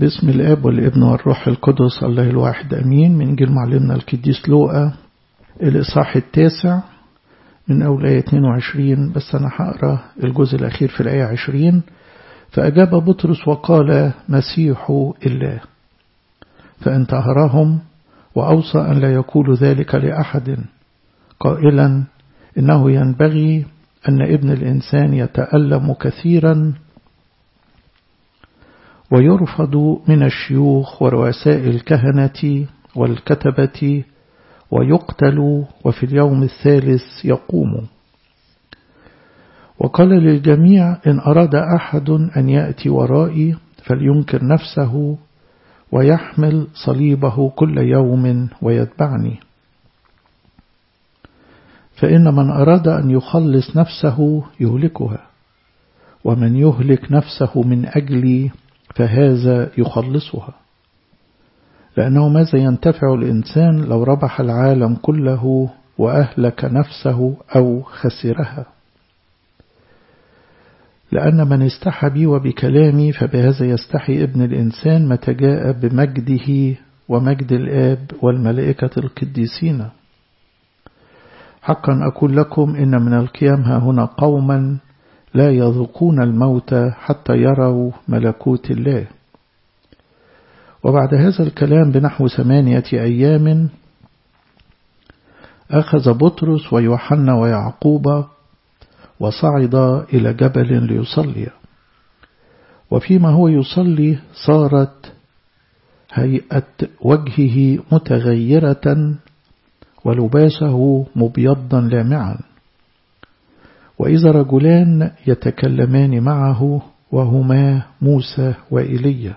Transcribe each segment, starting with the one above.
باسم الاب والابن والروح القدس الله الواحد امين من انجيل معلمنا القديس لوقا الاصحاح التاسع من اول ايه 22 بس انا هقرا الجزء الاخير في الايه 20 فاجاب بطرس وقال مسيح الله فانتهرهم واوصى ان لا يقول ذلك لاحد قائلا انه ينبغي ان ابن الانسان يتالم كثيرا ويرفض من الشيوخ ورؤساء الكهنة والكتبة ويقتل وفي اليوم الثالث يقوم وقال للجميع إن أراد أحد أن يأتي ورائي فلينكر نفسه ويحمل صليبه كل يوم ويتبعني فإن من أراد أن يخلص نفسه يهلكها ومن يهلك نفسه من أجلي فهذا يخلصها لأنه ماذا ينتفع الإنسان لو ربح العالم كله وأهلك نفسه أو خسرها لأن من استحى بي وبكلامي فبهذا يستحي ابن الإنسان متى جاء بمجده ومجد الآب والملائكة القديسين حقا أقول لكم إن من القيام ها هنا قوما لا يذوقون الموت حتى يروا ملكوت الله وبعد هذا الكلام بنحو ثمانية أيام أخذ بطرس ويوحنا ويعقوب وصعد إلى جبل ليصلي وفيما هو يصلي صارت هيئة وجهه متغيرة ولباسه مبيضا لامعا وإذا رجلان يتكلمان معه وهما موسى وإيليا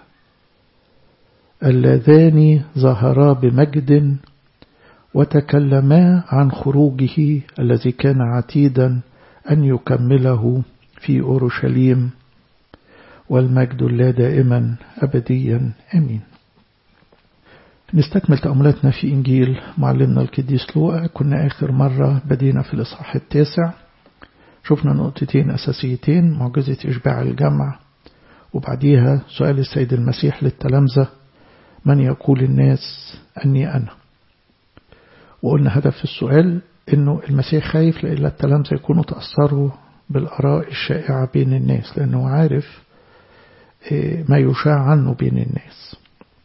اللذان ظهرا بمجد وتكلما عن خروجه الذي كان عتيدا أن يكمله في أورشليم والمجد لا دائما أبديا أمين نستكمل تأملاتنا في إنجيل معلمنا القديس لوقا كنا آخر مرة بدينا في الإصحاح التاسع شفنا نقطتين أساسيتين معجزة إشباع الجمع وبعديها سؤال السيد المسيح للتلامذة من يقول الناس أني أنا وقلنا هدف السؤال إنه المسيح خايف لإلا التلامذة يكونوا تأثروا بالآراء الشائعة بين الناس لأنه عارف ما يشاع عنه بين الناس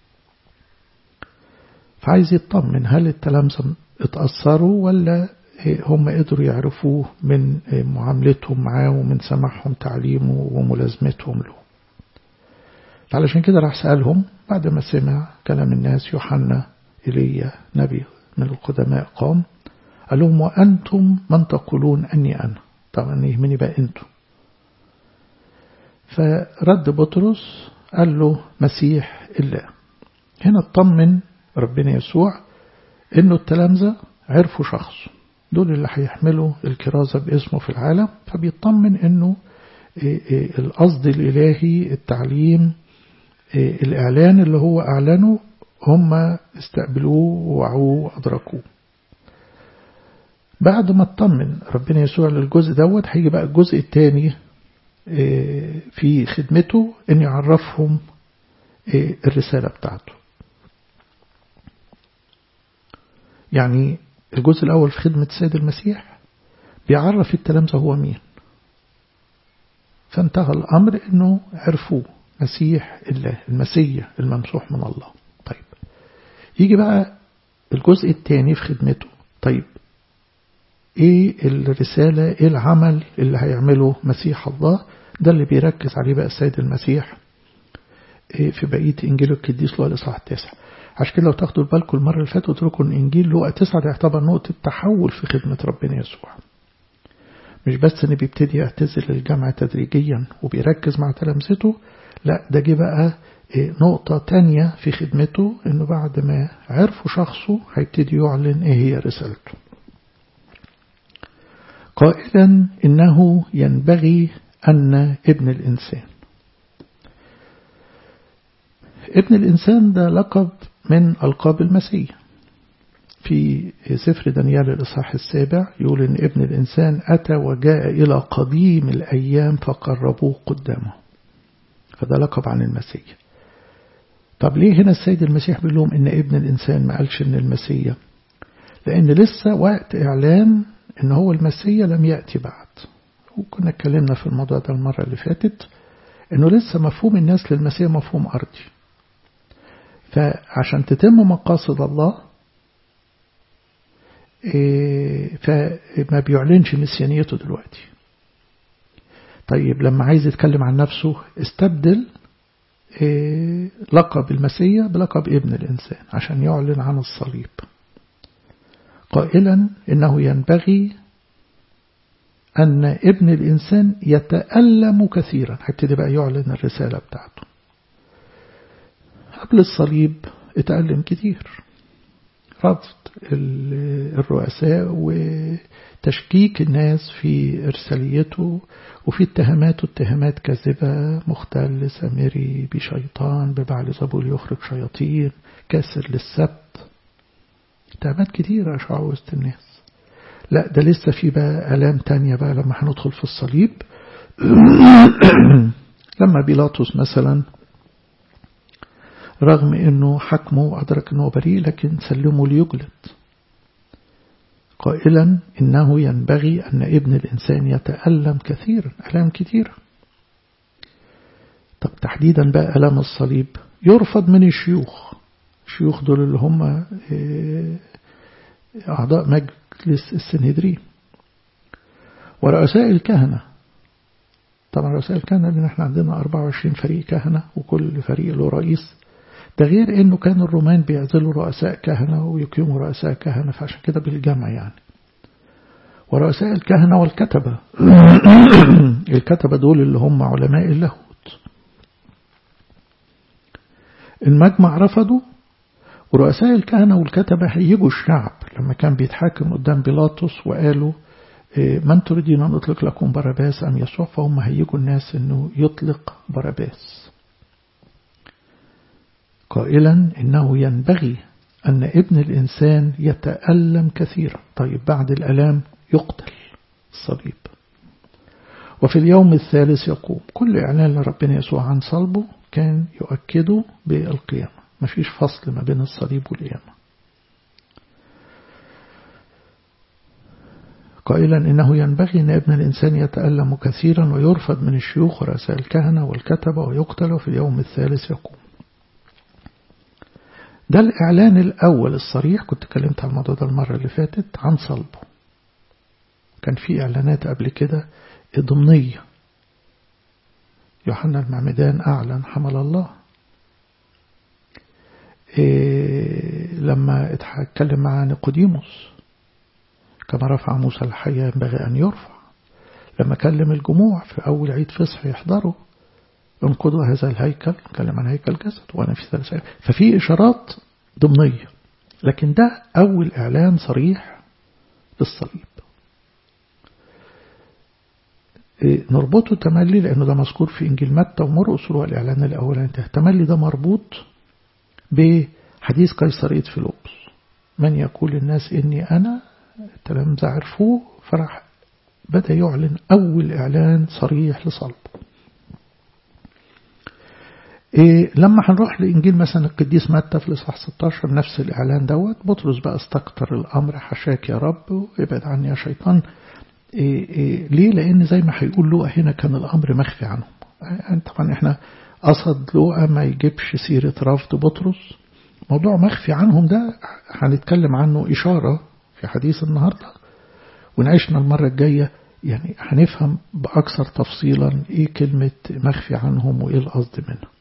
فعايز يطمن هل التلامذة اتأثروا ولا هم قدروا يعرفوه من معاملتهم معاه ومن سماعهم تعليمه وملازمتهم له فعلشان كده راح سألهم بعد ما سمع كلام الناس يوحنا إيليا نبي من القدماء قام قال لهم وأنتم من تقولون أني أنا طبعا يهمني بقى أنتم فرد بطرس قال له مسيح الله هنا اطمن ربنا يسوع انه التلامذة عرفوا شخصه دول اللي هيحملوا الكرازة باسمه في العالم فبيطمن انه القصد الالهي التعليم الاعلان اللي هو اعلنه هم استقبلوه ووعوه وادركوه بعد ما اطمن ربنا يسوع للجزء دوت هيجي بقى الجزء الثاني في خدمته ان يعرفهم الرسالة بتاعته يعني الجزء الأول في خدمة السيد المسيح بيعرف التلامذة هو مين فانتهى الأمر أنه عرفوه مسيح الله المسيح الممسوح من الله طيب يجي بقى الجزء الثاني في خدمته طيب ايه الرسالة ايه العمل اللي هيعمله مسيح الله ده اللي بيركز عليه بقى السيد المسيح في بقية إنجيل القديس لوقا الإصحاح التاسع عشان كده لو تاخدوا بالكم المرة اللي فاتت قلت لكم إنجيل لوقا تسعة ده يعتبر نقطة تحول في خدمة ربنا يسوع مش بس إن بيبتدي يعتزل الجامعة تدريجيا وبيركز مع تلامذته لا ده جه بقى نقطة تانية في خدمته إنه بعد ما عرفوا شخصه هيبتدي يعلن إيه هي رسالته قائلا إنه ينبغي أن ابن الإنسان ابن الإنسان ده لقب من ألقاب المسيح في سفر دانيال الإصحاح السابع يقول إن ابن الإنسان أتى وجاء إلى قديم الأيام فقربوه قدامه فده لقب عن المسيح طب ليه هنا السيد المسيح بيقول لهم إن ابن الإنسان ما قالش إن المسيح لأن لسه وقت إعلان إن هو المسيح لم يأتي بعد وكنا اتكلمنا في الموضوع ده المرة اللي فاتت إنه لسه مفهوم الناس للمسيح مفهوم أرضي فعشان تتم مقاصد الله فما بيعلنش مسيانيته دلوقتي طيب لما عايز يتكلم عن نفسه استبدل لقب المسيح بلقب ابن الإنسان عشان يعلن عن الصليب قائلا إنه ينبغي أن ابن الإنسان يتألم كثيرا هيبتدي بقى يعلن الرسالة بتاعته قبل الصليب اتألم كتير رفض الرؤساء وتشكيك الناس في إرساليته وفي اتهاماته اتهامات كاذبة مختل سامري بشيطان ببعل زبول يخرج شياطين كاسر للسبت اتهامات كتيرة أشعر وسط الناس لا ده لسه في بقى آلام تانية بقى لما هندخل في الصليب لما بيلاطس مثلا رغم انه حكمه وادرك انه بريء لكن سلمه ليجلد قائلا انه ينبغي ان ابن الانسان يتألم كثيرا الام كثيرة طب تحديدا بقى الام الصليب يرفض من الشيوخ الشيوخ دول اللي هم اعضاء مجلس السنهدرين ورؤساء الكهنة طبعا رؤساء الكهنة لأن احنا عندنا 24 فريق كهنة وكل فريق له رئيس ده غير انه كان الرومان بيعزلوا رؤساء كهنة ويقيموا رؤساء كهنة فعشان كده بالجمع يعني ورؤساء الكهنة والكتبة الكتبة دول اللي هم علماء اللاهوت المجمع رفضوا ورؤساء الكهنة والكتبة هيجوا الشعب لما كان بيتحاكم قدام بيلاطس وقالوا من تريدين أن أطلق لكم باراباس أم يسوع فهم هيجوا الناس أنه يطلق باراباس قائلا إنه ينبغي أن ابن الإنسان يتألم كثيرا طيب بعد الألام يقتل الصليب وفي اليوم الثالث يقوم كل إعلان لربنا يسوع عن صلبه كان يؤكده بالقيامة مفيش فصل ما بين الصليب والقيامة قائلا إنه ينبغي أن ابن الإنسان يتألم كثيرا ويرفض من الشيوخ ورؤساء الكهنة والكتبة ويقتل في اليوم الثالث يقوم ده الإعلان الأول الصريح كنت كلمت عن الموضوع ده المرة اللي فاتت عن صلبه كان في إعلانات قبل كده ضمنية يوحنا المعمدان أعلن حمل الله إيه لما اتكلم مع نيقوديموس كما رفع موسى الحية ينبغي أن يرفع لما كلم الجموع في أول عيد فصح يحضروا انقضوا هذا الهيكل كلم عن هيكل جسد وأنا في ثلاثة ففي إشارات ضمنية لكن ده أول إعلان صريح للصليب إيه نربطه تملي لأنه ده مذكور في إنجيل متى ومرقس هو الإعلان الأولاني تملي ده مربوط بحديث قيصرية فيلبس من يقول الناس إني أنا التلامذة عرفوه فراح بدأ يعلن أول إعلان صريح لصلبه إيه لما هنروح لإنجيل مثلا القديس متى في الإصحاح 16 نفس الإعلان دوت بطرس بقى استكتر الأمر حشاك يا رب وابعد عني يا شيطان إيه إيه ليه لأن زي ما هيقول لوقا هنا كان الأمر مخفي عنهم يعني طبعا احنا قصد لوقا ما يجيبش سيرة رفض بطرس موضوع مخفي عنهم ده هنتكلم عنه إشارة في حديث النهاردة ونعيشنا المرة الجاية يعني هنفهم بأكثر تفصيلا إيه كلمة مخفي عنهم وإيه القصد منها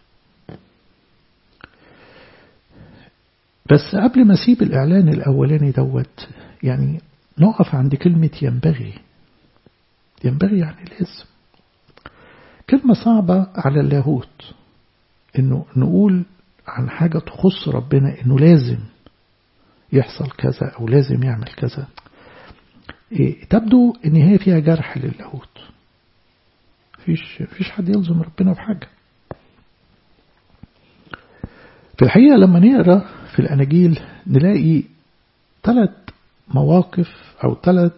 بس قبل ما أسيب الإعلان الأولاني دوت يعني نقف عند كلمة ينبغي ينبغي يعني لازم كلمة صعبة على اللاهوت إنه نقول عن حاجة تخص ربنا إنه لازم يحصل كذا أو لازم يعمل كذا إيه تبدو إن هي فيها جرح للاهوت فيش, فيش حد يلزم ربنا بحاجة في الحقيقة لما نقرأ في الأناجيل نلاقي ثلاث مواقف أو ثلاث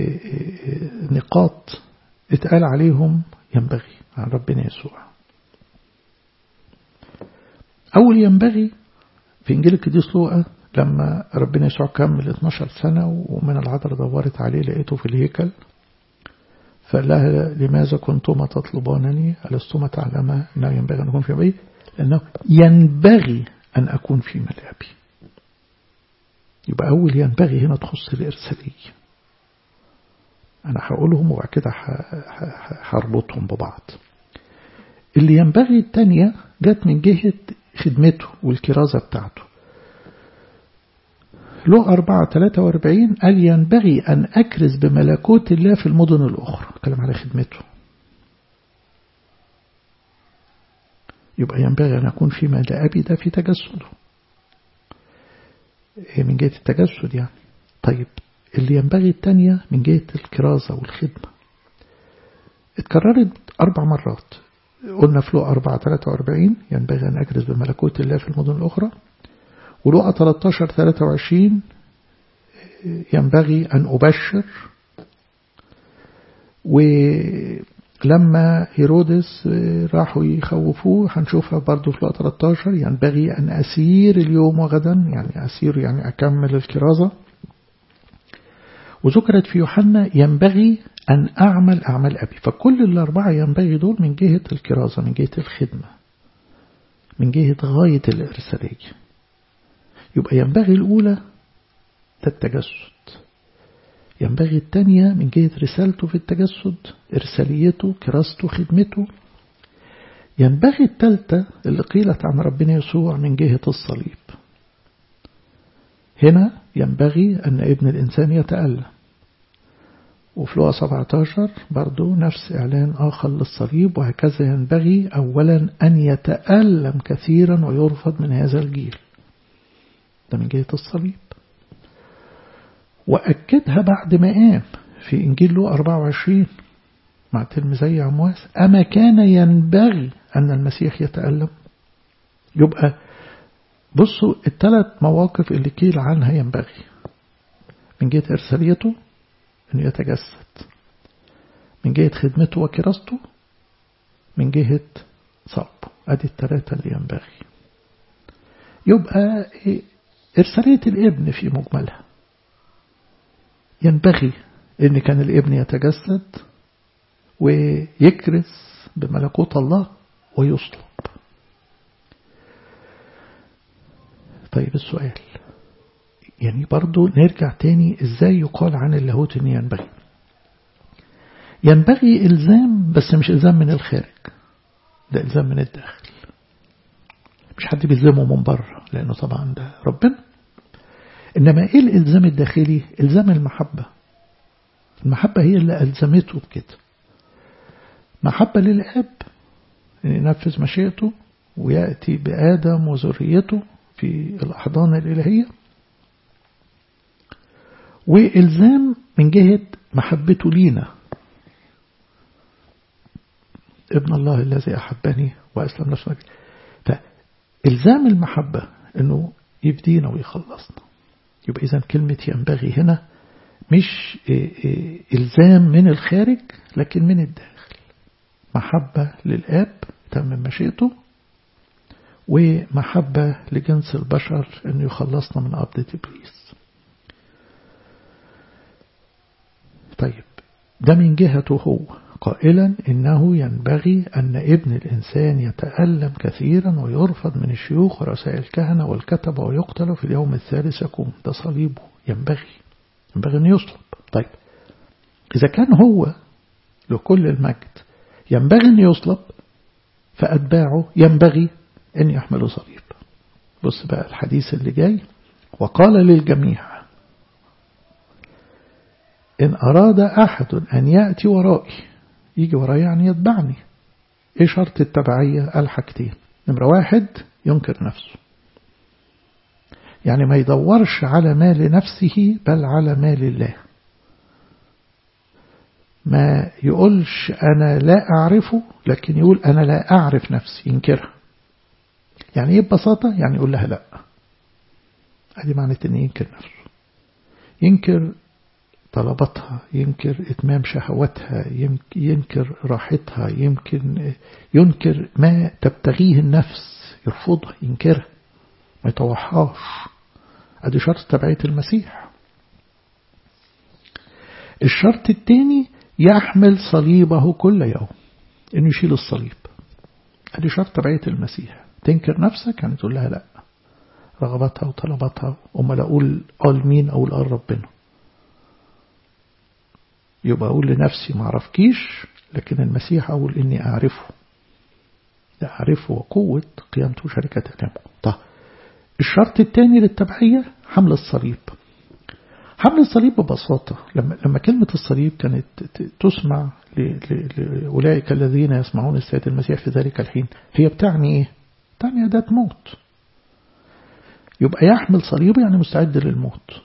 نقاط اتقال عليهم ينبغي عن ربنا يسوع أول ينبغي في إنجيل القديس لوقا لما ربنا يسوع كمل 12 سنة ومن العذراء دورت عليه لقيته في الهيكل فقال لها لماذا كنتما تطلبانني ألستما تعلما أنه ينبغي أن أكون في أبي لأنه ينبغي أن أكون في ملابي يبقى أول ينبغي هنا تخص الإرسالية أنا هقولهم وبعد كده هربطهم ببعض اللي ينبغي التانية جت من جهة خدمته والكرازة بتاعته له أربعة ثلاثة واربعين قال ينبغي أن أكرز بملكوت الله في المدن الأخرى كلام على خدمته يبقى ينبغي أن أكون في مدى أبي ده في تجسده من جهة التجسد يعني طيب اللي ينبغي التانية من جهة الكرازة والخدمة اتكررت أربع مرات قلنا في لقى 4 43 ينبغي أن أكرز بملكوت الله في المدن الأخرى ولقى 13 23 ينبغي أن أبشر ولما هيرودس راحوا يخوفوه هنشوفها برضو في لقى 13 ينبغي أن أسير اليوم وغدا يعني أسير يعني أكمل الكرازة وذكرت في يوحنا ينبغي أن أعمل أعمال أبي فكل الأربعة ينبغي دول من جهة الكرازة من جهة الخدمة من جهة غاية الإرسالية يبقى ينبغي الأولى التجسد ينبغي الثانية من جهة رسالته في التجسد إرساليته كراسته خدمته ينبغي الثالثة اللي قيلت عن ربنا يسوع من جهة الصليب هنا ينبغي أن ابن الإنسان يتألم وفي لغة 17 برضو نفس إعلان آخر للصليب وهكذا ينبغي أولا أن يتألم كثيرا ويرفض من هذا الجيل ده من جهة الصليب وأكدها بعد ما قام في إنجيل له 24 مع تلميذي عمواس أما كان ينبغي أن المسيح يتألم يبقى بصوا الثلاث مواقف اللي قيل عنها ينبغي من جهة إرساليته أنه يتجسد من جهة خدمته وكراسته من جهة صلبه أدي الثلاثة اللي ينبغي يبقى إرسالية الابن في مجملها ينبغي أن كان الابن يتجسد ويكرس بملكوت الله ويصلب طيب السؤال يعني برضو نرجع تاني ازاي يقال عن اللاهوت ان ينبغي ينبغي الزام بس مش الزام من الخارج ده الزام من الداخل مش حد بيلزمه من بره لانه طبعا ده ربنا انما ايه الالزام الداخلي الزام المحبة المحبة هي اللي الزمته بكده محبة للاب ان ينفذ مشيئته ويأتي بآدم وذريته في الأحضان الإلهية وإلزام من جهة محبته لينا ابن الله الذي أحبني وأسلم نفسه فإلزام المحبة أنه يفدينا ويخلصنا يبقى إذا كلمة ينبغي هنا مش إلزام من الخارج لكن من الداخل محبة للآب تم مشيئته ومحبة لجنس البشر أن يخلصنا من قبضة إبليس طيب ده من جهته هو قائلا إنه ينبغي أن ابن الإنسان يتألم كثيرا ويرفض من الشيوخ ورسائل الكهنة والكتبة ويقتل في اليوم الثالث يقوم ده صليبه ينبغي ينبغي أن يصلب طيب إذا كان هو لكل المجد ينبغي أن يصلب فأتباعه ينبغي أن يحملوا صليب بص بقى الحديث اللي جاي وقال للجميع إن أراد أحد أن يأتي ورائي يجي وراي يعني يتبعني إيه شرط التبعية قال حاجتين نمرة واحد ينكر نفسه يعني ما يدورش على مال نفسه بل على مال الله ما يقولش أنا لا أعرفه لكن يقول أنا لا أعرف نفسي ينكرها يعني ايه ببساطة يعني يقول لها لا هذه معنى ان ينكر نفسه ينكر طلباتها ينكر اتمام شهواتها ينكر راحتها يمكن ينكر ما تبتغيه النفس يرفضها ينكرها ما يطوحهاش ادي شرط تبعية المسيح الشرط الثاني يحمل صليبه كل يوم انه يشيل الصليب ادي شرط تبعية المسيح تنكر نفسك يعني تقول لها لا رغبتها وطلباتها امال اقول قال مين او قال ربنا يبقى اقول لنفسي ما اعرفكيش لكن المسيح اقول اني اعرفه لا اعرفه وقوة قيامته وشركة كلامه طيب الشرط الثاني للتبعية حمل الصليب حمل الصليب ببساطة لما لما كلمة الصليب كانت تسمع لأولئك الذين يسمعون السيد المسيح في ذلك الحين هي بتعني إيه؟ تعني أداة موت يبقى يحمل صليبه يعني مستعد للموت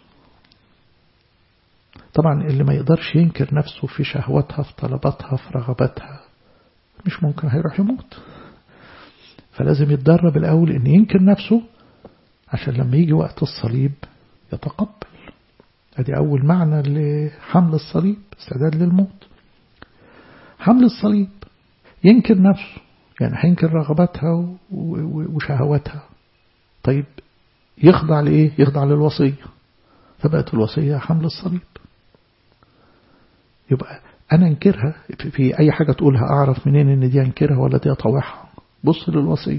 طبعا اللي ما يقدرش ينكر نفسه في شهوتها في طلباتها في رغباتها مش ممكن هيروح يموت فلازم يتدرب الأول إن ينكر نفسه عشان لما يجي وقت الصليب يتقبل ادي أول معنى لحمل الصليب استعداد للموت حمل الصليب ينكر نفسه يعني هينكر رغباتها وشهواتها طيب يخضع لإيه يخضع للوصية فبقت الوصية حمل الصليب يبقى أنا أنكرها في أي حاجة تقولها أعرف منين إن دي أنكرها ولا دي أطوعها بص للوصية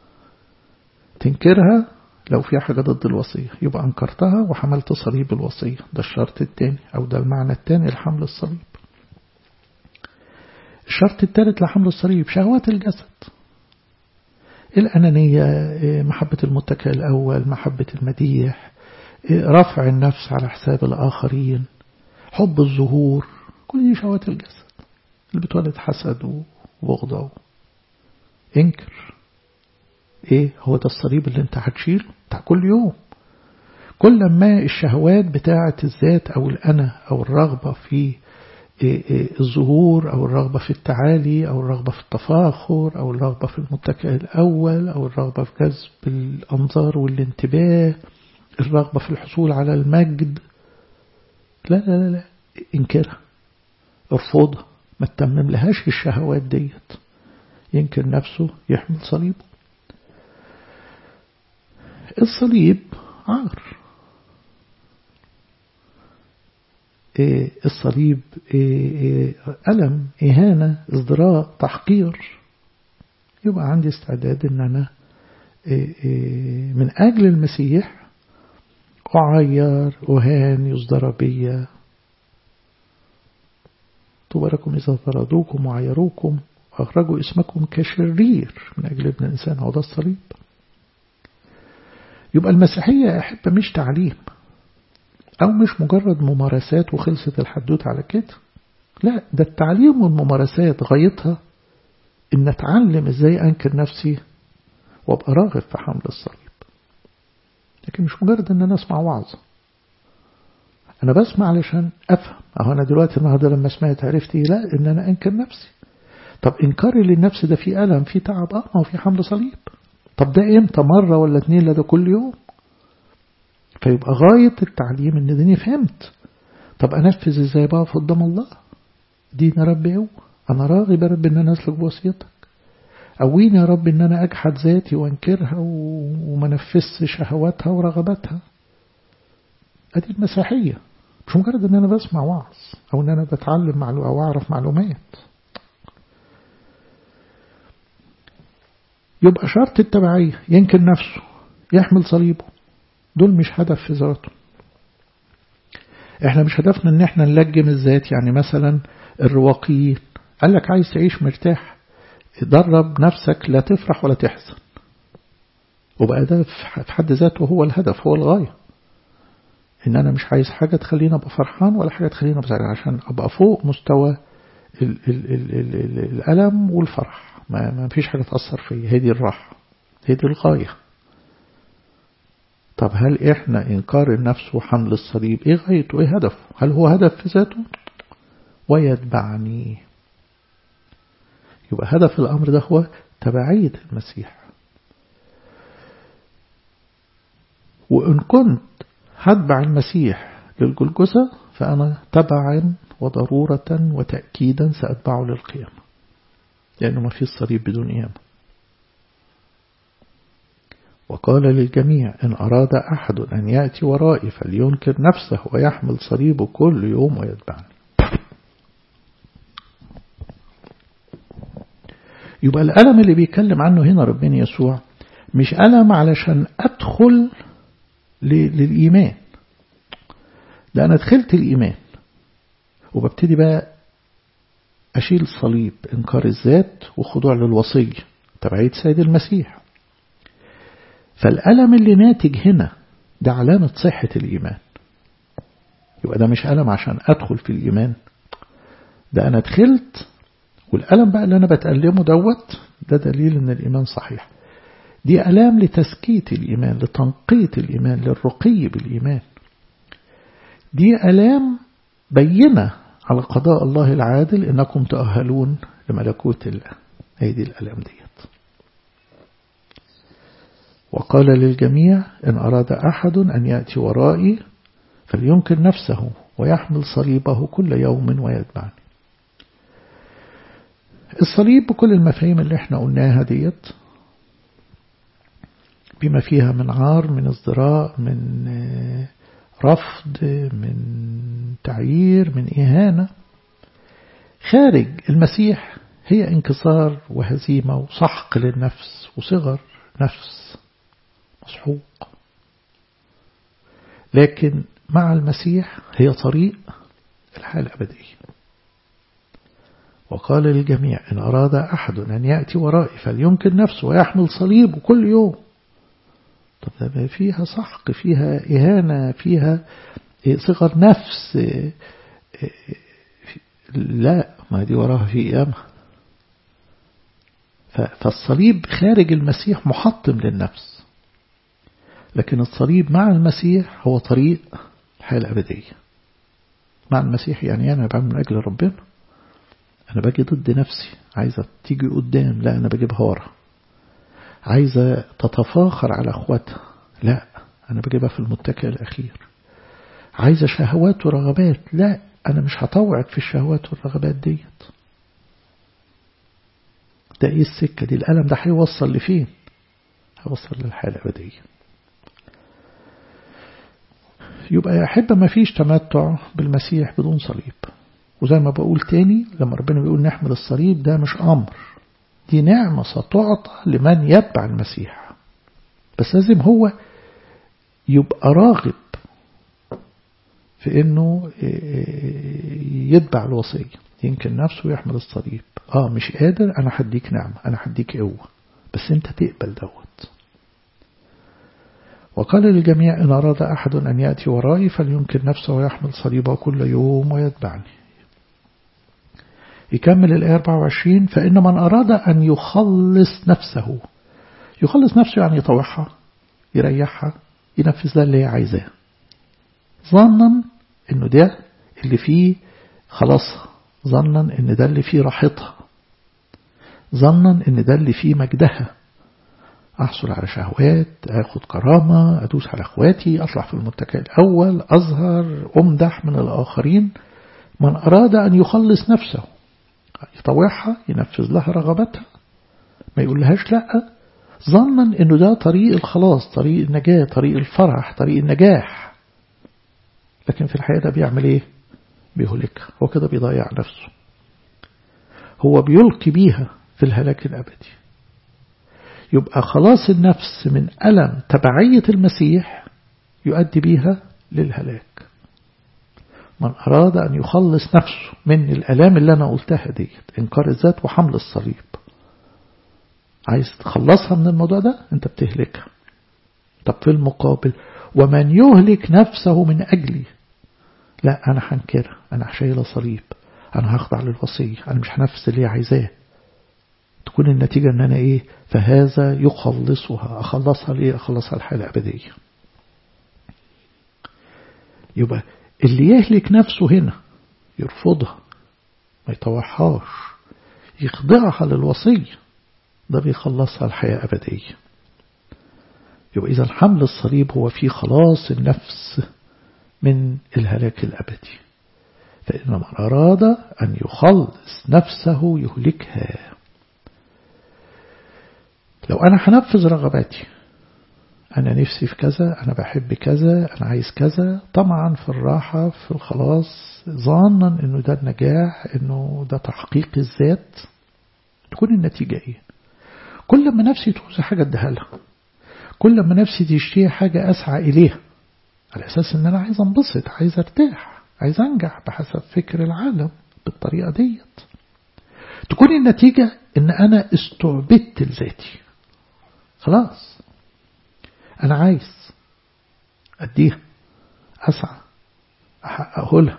تنكرها لو في حاجة ضد الوصية يبقى أنكرتها وحملت صليب الوصية ده الشرط الثاني أو ده المعنى الثاني لحمل الصليب الشرط الثالث لحمل الصليب شهوات الجسد الأنانية محبة المتكئ الأول محبة المديح رفع النفس على حساب الآخرين حب الظهور كل دي شهوات الجسد اللي بتولد حسد وبغضة انكر ايه هو ده الصليب اللي انت هتشيله بتاع كل يوم كل ما الشهوات بتاعة الذات او الانا او الرغبة في الظهور أو الرغبة في التعالي أو الرغبة في التفاخر أو الرغبة في المتكئ الأول أو الرغبة في جذب الأنظار والانتباه الرغبة في الحصول على المجد لا لا لا, لا. انكرها ارفضها ما تتمم لهاش الشهوات ديت ينكر نفسه يحمل صليبه الصليب عار إيه الصليب إيه إيه ألم إهانة ازدراء تحقير يبقى عندي استعداد ان انا من اجل المسيح اعير اهان يصدر بي طوبى لكم اذا طردوكم وعيروكم واخرجوا اسمكم كشرير من اجل ابن الانسان هو ده الصليب يبقى المسيحيه يا احبه مش تعليم أو مش مجرد ممارسات وخلصت الحدوت على كده لا ده التعليم والممارسات غايتها إن أتعلم إزاي أنكر نفسي وأبقى راغب في حمل الصليب لكن مش مجرد إن أنا أسمع وعظة أنا بسمع علشان أفهم أهو أنا دلوقتي النهارده لما سمعت عرفت إيه لا إن أنا أنكر نفسي طب إنكاري للنفس ده فيه ألم فيه تعب أه ما هو فيه حمل صليب طب ده إمتى مرة ولا اتنين لا ده كل يوم فيبقى غاية التعليم ان ديني فهمت طب انفذ ازاي بقى قدام الله دين يا رب ايه انا راغب يا رب ان انا اسلك بوصيتك قويني يا رب ان انا اجحد ذاتي وانكرها وما نفذش شهواتها ورغباتها ادي المسيحية مش مجرد ان انا بسمع وعظ او ان انا بتعلم معلومات او اعرف معلومات يبقى شرط التبعية ينكر نفسه يحمل صليبه دول مش هدف في ذاته احنا مش هدفنا ان احنا نلجم الذات يعني مثلا الرواقيين قال لك عايز تعيش مرتاح درب نفسك لا تفرح ولا تحزن وبقى ده في حد ذاته هو الهدف هو الغاية ان انا مش عايز حاجة تخليني ابقى فرحان ولا حاجة تخليني ابقى زعلان عشان ابقى فوق مستوى ال ال ال ال ال الألم والفرح ما, ما فيش حاجة تأثر فيا هي دي الراحة هي دي الغاية طب هل إحنا إنكار النفس وحمل الصليب إيه غايته إيه هدفه هل هو هدف في ذاته ويتبعني يبقى هدف الأمر ده هو تبعية المسيح وإن كنت هتبع المسيح للجلجسة فأنا تبعا وضرورة وتأكيدا سأتبعه للقيامة لأنه ما في الصليب بدون قيامة وقال للجميع إن أراد أحد أن يأتي ورائي فلينكر نفسه ويحمل صليبه كل يوم ويتبعني يبقى الألم اللي بيتكلم عنه هنا ربنا يسوع مش ألم علشان أدخل للإيمان ده أنا دخلت الإيمان وببتدي بقى أشيل صليب إنكار الذات وخضوع للوصية تبعية سيد المسيح فالألم اللي ناتج هنا ده علامة صحة الإيمان يبقى ده مش ألم عشان أدخل في الإيمان ده أنا دخلت والألم بقى اللي أنا بتألمه دوت ده دليل أن الإيمان صحيح دي ألام لتزكية الإيمان لتنقية الإيمان للرقي بالإيمان دي ألام بينة على قضاء الله العادل إنكم تؤهلون لملكوت الله هي دي الألام ديت وقال للجميع إن أراد أحد أن يأتي ورائي فلينكر نفسه ويحمل صليبه كل يوم ويتبعني الصليب بكل المفاهيم اللي احنا قلناها ديت بما فيها من عار من ازدراء من رفض من تعيير من إهانة خارج المسيح هي انكسار وهزيمة وسحق للنفس وصغر نفس مسحوق لكن مع المسيح هي طريق الحياة الأبدية وقال للجميع إن أراد أحد أن يأتي ورائي فلينكر نفسه ويحمل صليبه كل يوم طب ده فيها سحق فيها إهانة فيها صغر نفس لا ما دي وراها في قيامة فالصليب خارج المسيح محطم للنفس لكن الصليب مع المسيح هو طريق الحياة الأبدية مع المسيح يعني أنا بعمل من أجل ربنا أنا باجي ضد نفسي عايزة تيجي قدام لا أنا بجيبها ورا عايزة تتفاخر على أخواتها لا أنا بجيبها في المتكئ الأخير عايزة شهوات ورغبات لا أنا مش هطوعك في الشهوات والرغبات ديت ده إيه السكة دي الألم ده هيوصل لفين هيوصل للحياة الأبدية يبقى يا أحبة ما فيش تمتع بالمسيح بدون صليب وزي ما بقول تاني لما ربنا بيقول نحمل الصليب ده مش أمر دي نعمة ستعطى لمن يتبع المسيح بس لازم هو يبقى راغب في انه يتبع الوصية يمكن نفسه يحمل الصليب اه مش قادر انا هديك نعمة انا هديك قوة بس انت تقبل دوت وقال للجميع إن أراد أحد أن يأتي ورائي فلينكر نفسه ويحمل صليبه كل يوم ويتبعني يكمل الآية 24 فإن من أراد أن يخلص نفسه يخلص نفسه يعني يطوعها يريحها ينفذ لها اللي هي عايزاه ظنا انه ده اللي فيه خلاصها ظنا ان ده اللي فيه راحتها ظنا ان ده اللي فيه مجدها أحصل على شهوات أخذ كرامة أدوس على أخواتي أطلع في المتكئ الأول أظهر أمدح من الآخرين من أراد أن يخلص نفسه يطوعها ينفذ لها رغبتها ما يقولهاش لأ ظنا أنه ده طريق الخلاص طريق النجاة طريق الفرح طريق النجاح لكن في الحقيقة ده بيعمل إيه بيهلكها هو كده بيضيع نفسه هو بيلقي بيها في الهلاك الأبدي يبقى خلاص النفس من ألم تبعية المسيح يؤدي بيها للهلاك من أراد أن يخلص نفسه من الألام اللي أنا قلتها ديت إنكار الذات وحمل الصليب عايز تخلصها من الموضوع ده أنت بتهلكها طب في المقابل ومن يهلك نفسه من أجلي لا أنا هنكرها أنا هشيل صليب أنا هخضع للوصية أنا مش هنفذ اللي عايزاه تكون النتيجة أن أنا إيه فهذا يخلصها أخلصها ليه أخلصها الحالة الأبدية يبقى اللي يهلك نفسه هنا يرفضها ما يطوعهاش يخضعها للوصية ده بيخلصها الحياة أبدية يبقى إذا حمل الصليب هو في خلاص النفس من الهلاك الأبدي فإن من أراد أن يخلص نفسه يهلكها لو أنا هنفذ رغباتي أنا نفسي في كذا أنا بحب كذا أنا عايز كذا طمعا في الراحة في الخلاص ظانا أنه ده النجاح أنه ده تحقيق الذات تكون النتيجة إيه كل ما نفسي تعوز حاجة اديها لها كل ما نفسي تشتهي حاجة أسعى إليها على أساس أن أنا عايز أنبسط عايز أرتاح عايز أنجح بحسب فكر العالم بالطريقة ديت تكون النتيجة أن أنا استعبدت لذاتي خلاص أنا عايز أديها أسعى أحققه لها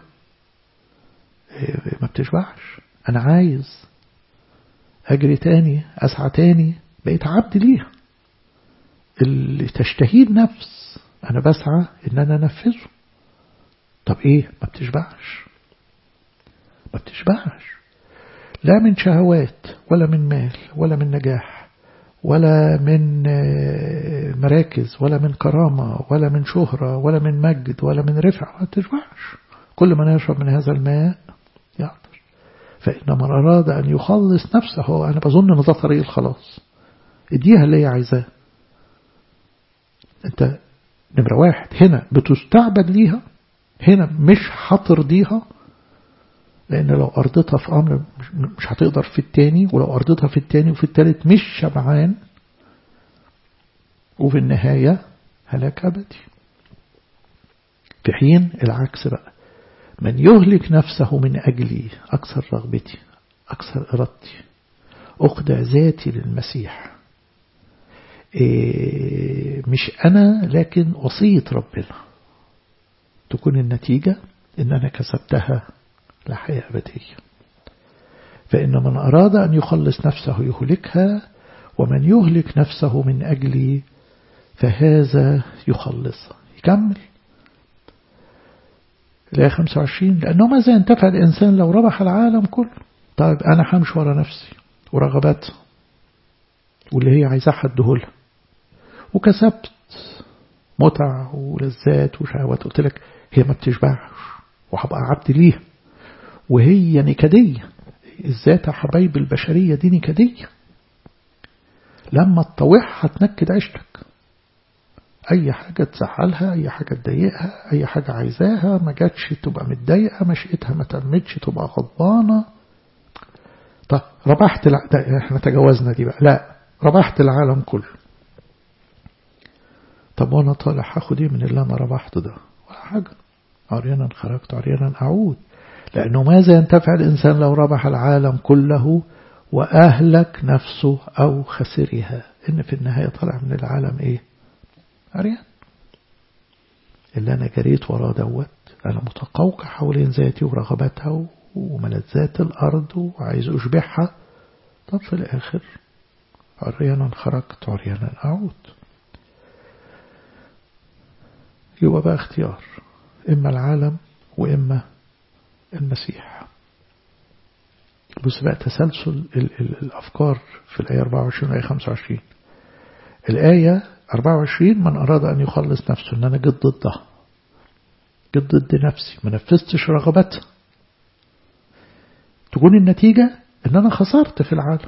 ما بتشبعش أنا عايز أجري تاني أسعى تاني بقيت عبد ليها اللي تشتهيه النفس أنا بسعى إن أنا أنفذه طب إيه ما بتشبعش ما بتشبعش لا من شهوات ولا من مال ولا من نجاح ولا من مراكز ولا من كرامة ولا من شهرة ولا من مجد ولا من رفع ما بتشبعش كل من يشرب من هذا الماء يعطش فإن من أراد أن يخلص نفسه أنا بظن أن ده طريق الخلاص اديها اللي هي عايزاه انت نمرة واحد هنا بتستعبد ليها هنا مش هترضيها لأن لو أرضتها في أمر مش هتقدر في التاني ولو أرضتها في التاني وفي التالت مش شبعان وفي النهاية هلاك أبدي في حين العكس بقى من يهلك نفسه من أجلي أكثر رغبتي أكثر إرادتي أخدع ذاتي للمسيح إيه مش أنا لكن وصية ربنا تكون النتيجة إن أنا كسبتها لحياة أبدية فإن من أراد أن يخلص نفسه يهلكها ومن يهلك نفسه من أجلي فهذا يخلصها يكمل الآية 25 لأنه ماذا ينتفع الإنسان لو ربح العالم كله طيب أنا همشي ورا نفسي ورغباتها واللي هي عايزاه حدهولها وكسبت متع ولذات وشهوات قلت لك هي ما بتشبعش وهبقى عبد ليها وهي نكدية الذات حبايب البشرية دي نكدية لما تطوعها تنكد عيشتك أي حاجة تزعلها أي حاجة تضايقها أي حاجة عايزاها ما جاتش تبقى متضايقة مشيتها ما تمتش تبقى غضبانة طب ربحت الع... احنا تجاوزنا دي بقى لا ربحت العالم كله طب وانا طالع هاخد ايه من اللي انا ربحته ده ولا حاجة عريانا خرجت عريانا اعود لانه ماذا ينتفع الانسان لو ربح العالم كله واهلك نفسه او خسرها ان في النهاية طلع من العالم ايه عريان اللي انا جريت وراه دوت انا متقوقع حوالين ذاتي ورغباتها وملذات الارض وعايز اشبعها طب في الاخر عريانا خرجت عريانا اعود يبقى بقى اختيار إما العالم وإما المسيح بص بقى تسلسل ال ال الأفكار في الآية 24 والآية 25 الآية 24 من أراد أن يخلص نفسه أن أنا جد ضدها جد ضد نفسي ما نفذتش رغبتها تكون النتيجة أن أنا خسرت في العالم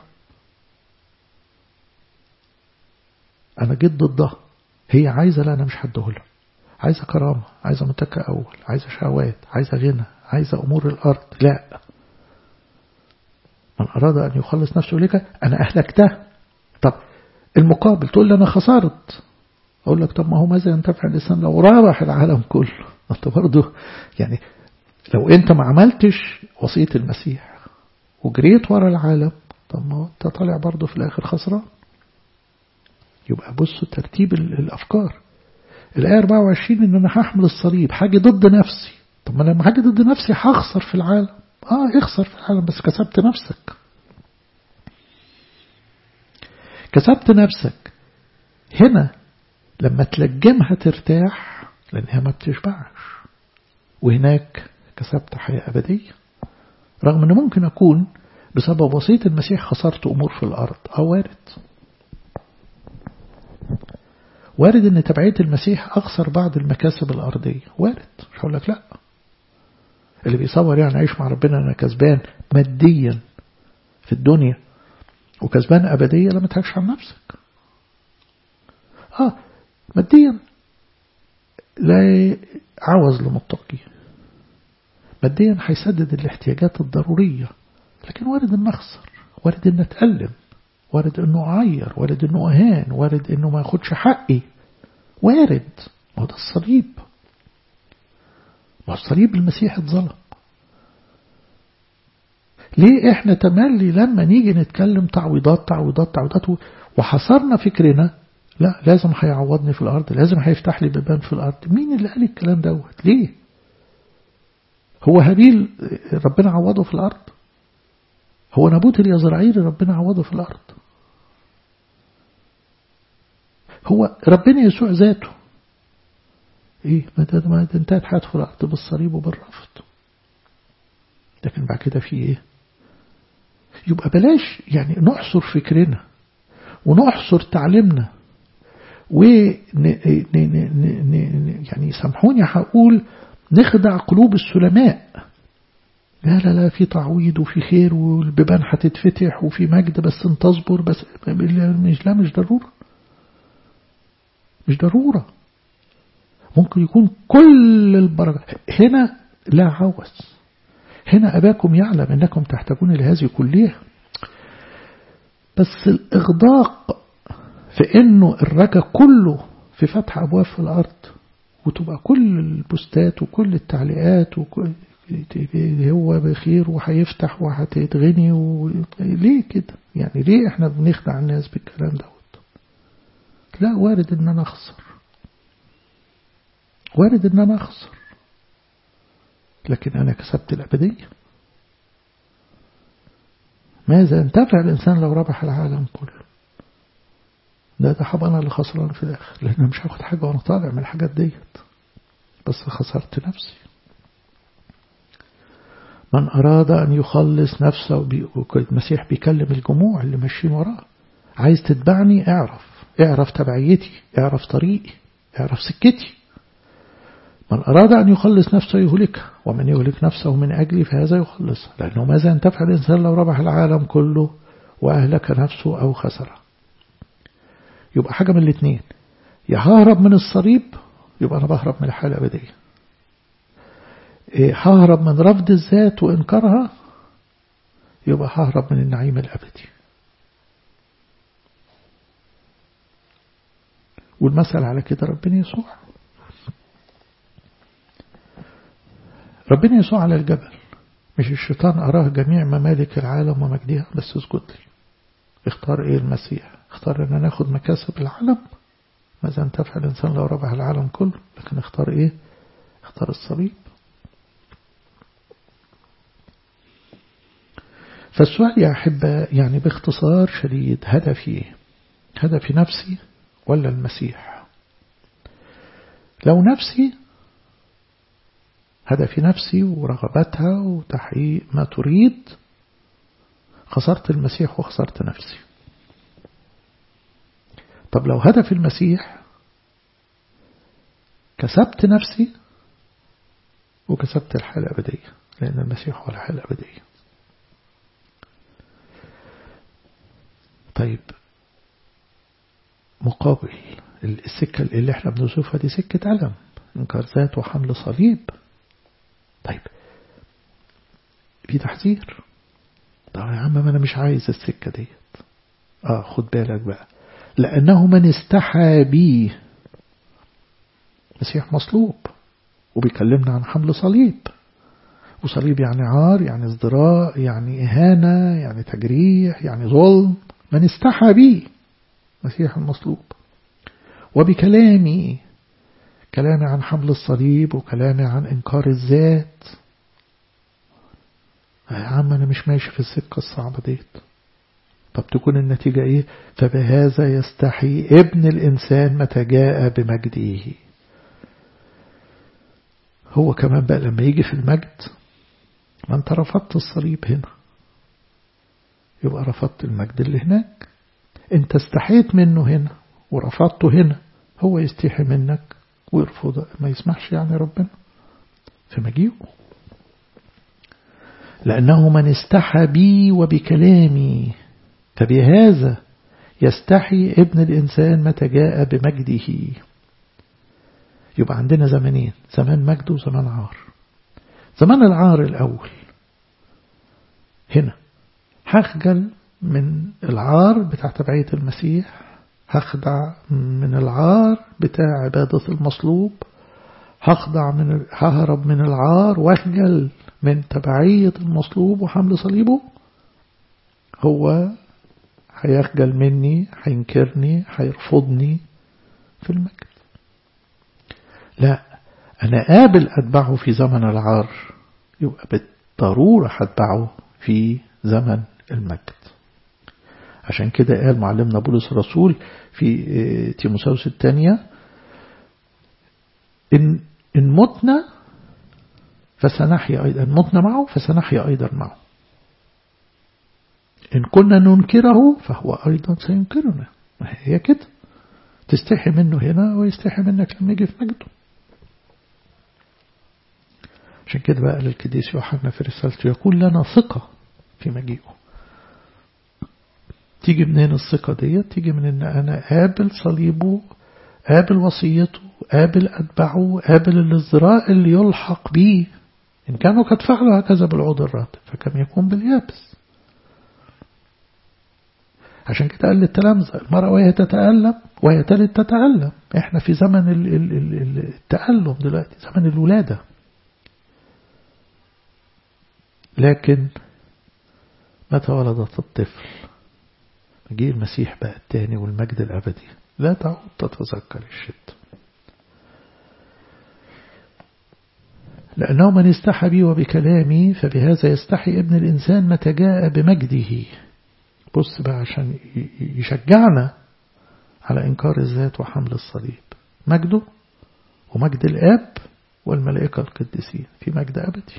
أنا جد ضدها هي عايزة لا أنا مش هديهولها عايزة كرامة عايزة متكة أول عايزة شهوات عايزة غنى عايزة أمور الأرض لا من أراد أن يخلص نفسه لك أنا أهلكته طب المقابل تقول لي أنا خسرت أقول لك طب ما هو ماذا ينتفع الإنسان لو رابح العالم كله أنت برضه يعني لو أنت ما عملتش وصية المسيح وجريت ورا العالم طب ما أنت طالع برضه في الآخر خسران يبقى بصوا ترتيب الأفكار الآية 24 إن أنا هحمل الصليب حاجة ضد نفسي طب ما لما حاجة ضد نفسي هخسر في العالم آه اخسر في العالم بس كسبت نفسك كسبت نفسك هنا لما تلجمها ترتاح لأنها ما بتشبعش وهناك كسبت حياة أبدية رغم أن ممكن أكون بسبب وصية المسيح خسرت أمور في الأرض أو وارد وارد ان تبعية المسيح اخسر بعض المكاسب الارضية وارد مش هقول لك لا اللي بيصور يعني عيش مع ربنا انا كسبان ماديا في الدنيا وكسبان ابدية لا ما تهكش عن نفسك اه ماديا لا عوز لمتقي ماديا هيسدد الاحتياجات الضرورية لكن وارد ان اخسر وارد ان اتألم وارد انه اعير وارد انه اهان وارد انه ما ياخدش حقي وارد ما هو ده الصليب ما هو الصليب المسيح اتظلم ليه احنا تملي لما نيجي نتكلم تعويضات تعويضات تعويضات وحصرنا فكرنا لا لازم هيعوضني في الارض لازم هيفتح لي بيبان في الارض مين اللي قال الكلام دوت ليه هو هابيل ربنا عوضه في الارض هو نابوت اليزرعيل ربنا عوضه في الارض هو ربنا يسوع ذاته ايه ما ده ما انتهت حياته في الارض بالصليب وبالرفض لكن بعد كده في ايه يبقى بلاش يعني نحصر فكرنا ونحصر تعليمنا و يعني سامحوني هقول نخدع قلوب السلماء لا لا لا في تعويض وفي خير والبيبان هتتفتح وفي مجد بس انت اصبر بس مش لا مش ضرورة مش ضرورة ممكن يكون كل البركة هنا لا عوز هنا أباكم يعلم أنكم تحتاجون لهذه كلها بس الإغداق في أنه الرجا كله في فتح أبواب في الأرض وتبقى كل البوستات وكل التعليقات وكل هو بخير وهيفتح وهتتغني و... ليه كده يعني ليه احنا بنخدع الناس بالكلام دوت لا وارد ان انا اخسر وارد ان انا اخسر لكن انا كسبت الابدية ماذا انتفع الانسان لو ربح العالم كله ده ده حب انا اللي خسران في الاخر لان مش هاخد حاجة وانا طالع من الحاجات ديت بس خسرت نفسي من أراد أن يخلص نفسه المسيح بيكلم الجموع اللي ماشيين وراه عايز تتبعني اعرف اعرف تبعيتي اعرف طريقي اعرف سكتي من أراد أن يخلص نفسه يهلكها ومن يهلك نفسه من أجلي فهذا يخلصها لأنه ماذا ينتفع الإنسان لو ربح العالم كله وأهلك نفسه أو خسره يبقى حاجة من الاثنين يا ههرب من الصليب يبقى أنا بهرب من الحالة الأبدية ههرب من رفض الذات وإنكارها يبقى ههرب من النعيم الأبدي والمثل على كده ربنا يسوع ربنا يسوع على الجبل مش الشيطان أراه جميع ممالك العالم ومجدها بس اسجد لي اختار ايه المسيح اختار ان ناخد مكاسب العالم ماذا انتفع الإنسان لو ربح العالم كله لكن اختار ايه اختار الصليب فالسؤال يا أحبة يعني باختصار شديد هدفي ايه هدفي نفسي ولا المسيح لو نفسي هدفي نفسي ورغبتها وتحقيق ما تريد خسرت المسيح وخسرت نفسي طب لو هدف المسيح كسبت نفسي وكسبت الحياة الأبدية لأن المسيح هو الحياة الأبدية طيب مقابل السكة اللي احنا بنشوفها دي سكة ألم إنكار ذات وحمل صليب طيب في تحذير طب يا عم ما أنا مش عايز السكة ديت آه خد بالك بقى لأنه من استحى بيه مسيح مصلوب وبيكلمنا عن حمل صليب وصليب يعني عار يعني ازدراء يعني إهانة يعني تجريح يعني ظلم من استحى بيه مسيح المصلوب وبكلامي كلامي عن حمل الصليب وكلامي عن إنكار الذات يا عم أنا مش ماشي في السكة الصعبة ديت طب تكون النتيجة إيه فبهذا يستحي ابن الإنسان متى جاء بمجده هو كمان بقى لما يجي في المجد ما انت رفضت الصليب هنا يبقى رفضت المجد اللي هناك انت استحيت منه هنا ورفضته هنا هو يستحي منك ويرفض ما يسمحش يعني ربنا في مجيئه لأنه من استحى بي وبكلامي فبهذا يستحي ابن الإنسان متى جاء بمجده يبقى عندنا زمانين زمان مجد وزمان عار زمان العار الأول هنا هخجل من العار بتاع تبعية المسيح هخدع من العار بتاع عبادة المصلوب هخضع من ههرب من العار واخجل من تبعية المصلوب وحمل صليبه هو هيخجل مني هينكرني هيرفضني في المجد لا أنا قابل أتبعه في زمن العار يبقى بالضرورة هتبعه في زمن المجد عشان كده قال معلمنا بولس الرسول في تيموساوس الثانية إن, إن متنا فسنحيا أيضا متنا معه فسنحيا أيضا معه إن كنا ننكره فهو أيضا سينكرنا ما هي كده تستحي منه هنا ويستحي منك لما يجي في مجده عشان كده بقى للكديس يوحنا في رسالته يقول لنا ثقة في مجيئه تيجي منين الثقة دي تيجي من ان انا قابل صليبه قابل وصيته قابل أتبعه قابل الازدراء اللي يلحق به إن كانوا قد فعلوا هكذا بالعود الراتب فكم يكون باليابس عشان كده قال للتلامذة المرأة وهي تتألم وهي تلد تتألم احنا في زمن التألم دلوقتي زمن الولادة لكن متى ولدت الطفل مجيء المسيح بقى التاني والمجد الأبدي لا تعود تتذكر الشد لأنه من استحى بي وبكلامي فبهذا يستحي ابن الإنسان متى جاء بمجده بص بقى عشان يشجعنا على إنكار الذات وحمل الصليب مجده ومجد الآب والملائكة القديسين في مجد أبدي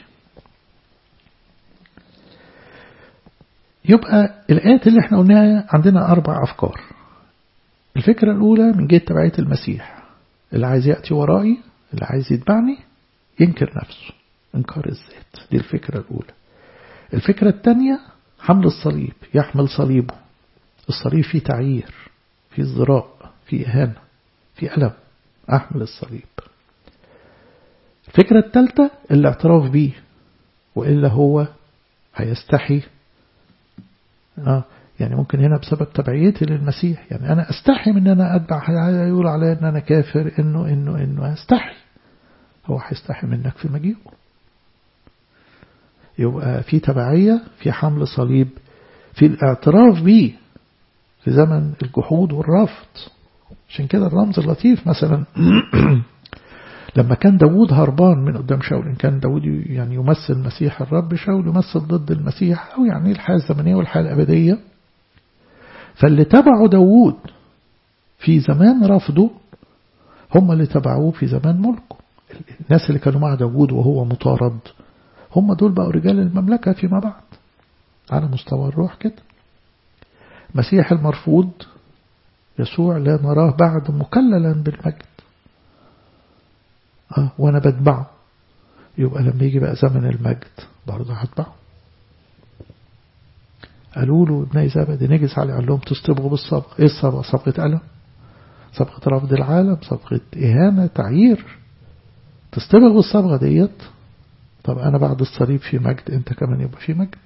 يبقى الآيات اللي احنا قلناها عندنا أربع أفكار الفكرة الأولى من جهة تبعية المسيح اللي عايز يأتي ورائي اللي عايز يتبعني ينكر نفسه انكار الذات دي الفكرة الأولى الفكرة الثانية حمل الصليب يحمل صليبه الصليب فيه تعيير فيه ازدراء فيه إهانة فيه ألم أحمل الصليب الفكرة الثالثة الاعتراف بيه وإلا هو هيستحي آه يعني ممكن هنا بسبب تبعيتي للمسيح يعني أنا أستحي من أن أنا أتبع يقول علي أن أنا كافر إنه إنه إنه أستحي هو هيستحي منك في مجيئه يبقى في تبعية في حمل صليب في الاعتراف به في زمن الجحود والرفض عشان كده الرمز اللطيف مثلا لما كان داود هربان من قدام شاول إن كان داود يعني يمثل مسيح الرب شاول يمثل ضد المسيح أو يعني الحياة الزمنية والحياة الأبدية فاللي تبعوا داود في زمان رفضه هم اللي تبعوه في زمان ملكه الناس اللي كانوا مع داود وهو مطارد هم دول بقوا رجال المملكة فيما بعد على مستوى الروح كده مسيح المرفوض يسوع لا نراه بعد مكللا بالمجد آه وانا بتبعه يبقى لما يجي بقى زمن المجد برضه هتبعه قالوا له ابني زبدي نجس عليه قال لهم تصطبغوا بالصبغ ايه الصبغه صبغه ألم صبغه رفض العالم صبغه إهانة تعيير تصطبغ بالصبغه ديت طب أنا بعد الصليب في مجد أنت كمان يبقى في مجد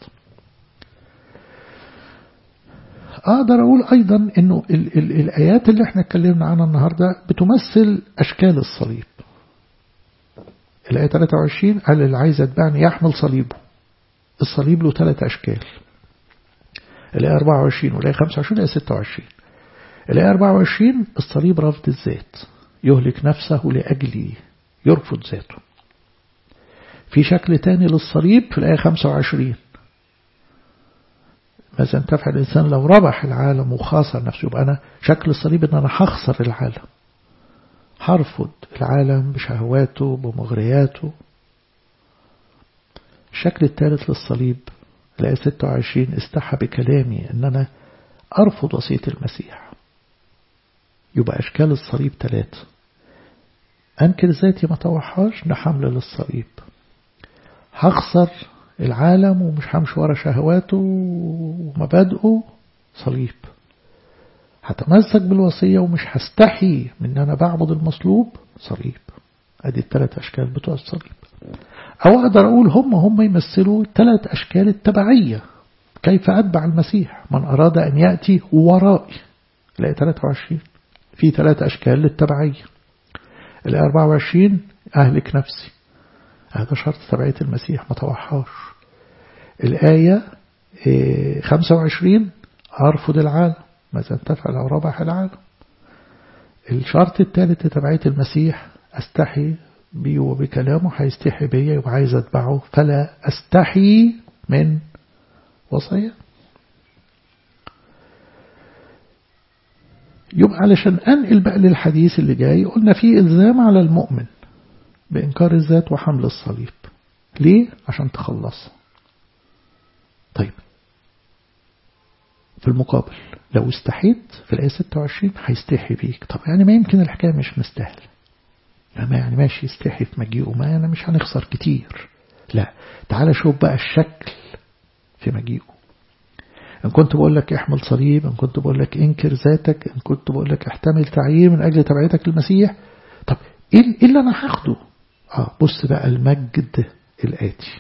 أقدر أقول أيضا أنه ال ال الآيات اللي احنا اتكلمنا عنها النهاردة بتمثل أشكال الصليب الآية 23 قال اللي عايز يتبعني يحمل صليبه الصليب له ثلاث أشكال الآية 24 والآية 25 والآية 26 الآية 24 الصليب رفض الذات يهلك نفسه لأجلي يرفض ذاته في شكل تاني للصليب في الآية 25 ماذا انتفع الإنسان لو ربح العالم وخاصر نفسه يبقى أنا شكل الصليب أن أنا هخسر العالم هرفض العالم بشهواته بمغرياته الشكل الثالث للصليب الآية 26 استحى بكلامي أن أنا أرفض وصية المسيح يبقى أشكال الصليب ثلاثة أنكر ذاتي ما توحاش ده حمل للصليب هخسر العالم ومش همشي ورا شهواته ومبادئه صليب هتمسك بالوصية ومش هستحي من أن أنا بعبد المصلوب صليب ادي الثلاث اشكال بتوع الصليب او اقدر اقول هم هم يمثلوا ثلاث اشكال التبعية كيف اتبع المسيح من اراد ان يأتي ورائي لا 23 في ثلاث اشكال للتبعية ال 24 اهلك نفسي هذا شرط تبعية المسيح ما توحاش الآية 25 أرفض العالم ماذا تفعل أو ربح العالم الشرط الثالث لتبعية المسيح أستحي بي وبكلامه هيستحي بيا يبقى عايز أتبعه فلا أستحي من وصية يبقى علشان أنقل بقى للحديث اللي جاي قلنا في إلزام على المؤمن بإنكار الذات وحمل الصليب ليه؟ عشان تخلص طيب في المقابل لو استحيت في الآية 26 هيستحي بيك طب يعني ما يمكن الحكاية مش مستاهلة ما يعني ماشي يستحي في مجيئه ما أنا مش هنخسر كتير لا تعال شوف بقى الشكل في مجيئه إن كنت بقول لك احمل صليب إن كنت بقول لك انكر ذاتك إن كنت بقول لك احتمل تعيير من أجل تبعيتك للمسيح طب إيه اللي أنا هاخده آه بص بقى المجد الآتي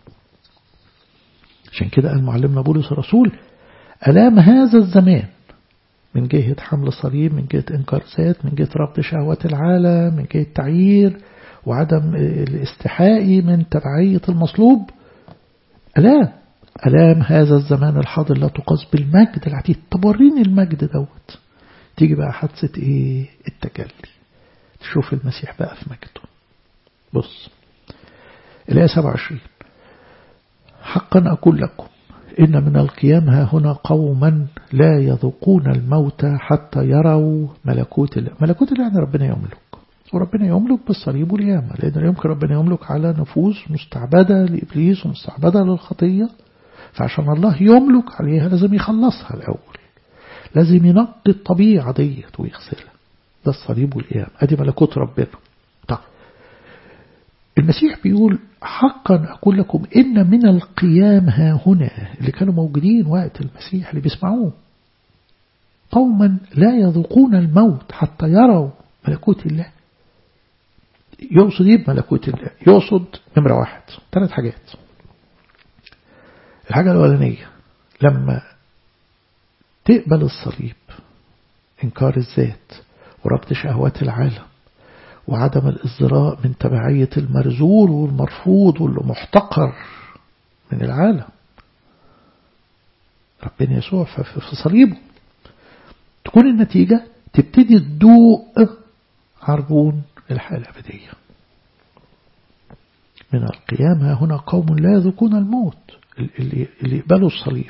عشان كده قال معلمنا بولس الرسول ألام هذا الزمان من جهة حمل الصليب من جهة إنكار ذات من جهة ربط شهوات العالم من جهة تعيير وعدم الاستحاء من تبعية المصلوب ألام ألام هذا الزمان الحاضر لا تقاس بالمجد العتيد طب وريني المجد دوت تيجي بقى حادثة إيه التجلي تشوف المسيح بقى في مجده بص الآية 27 حقا أقول لكم إن من القيام ها هنا قوما لا يذوقون الموت حتى يروا ملكوت الله ملكوت الله يعني ربنا يملك وربنا يملك بالصليب والقيامة لأن يمكن ربنا يملك على نفوس مستعبدة لإبليس ومستعبدة للخطية فعشان الله يملك عليها لازم يخلصها الأول لازم ينقي الطبيعة ديت ويغسلها ده الصليب والقيامة أدي ملكوت ربنا طيب المسيح بيقول حقا أقول لكم إن من القيام ها هنا اللي كانوا موجودين وقت المسيح اللي بيسمعوه قوما لا يذوقون الموت حتى يروا ملكوت الله يقصد ايه بملكوت الله يقصد نمرة واحد ثلاث حاجات الحاجة الأولانية لما تقبل الصليب إنكار الذات وربط شهوات العالم وعدم الإزراء من تبعية المرزول والمرفوض واللي محتقر من العالم ربنا يسوع في صليبه تكون النتيجة تبتدي تدوق عربون الحياة الأبدية من القيامة هنا قوم لا يذوقون الموت اللي, اللي يقبلوا الصليب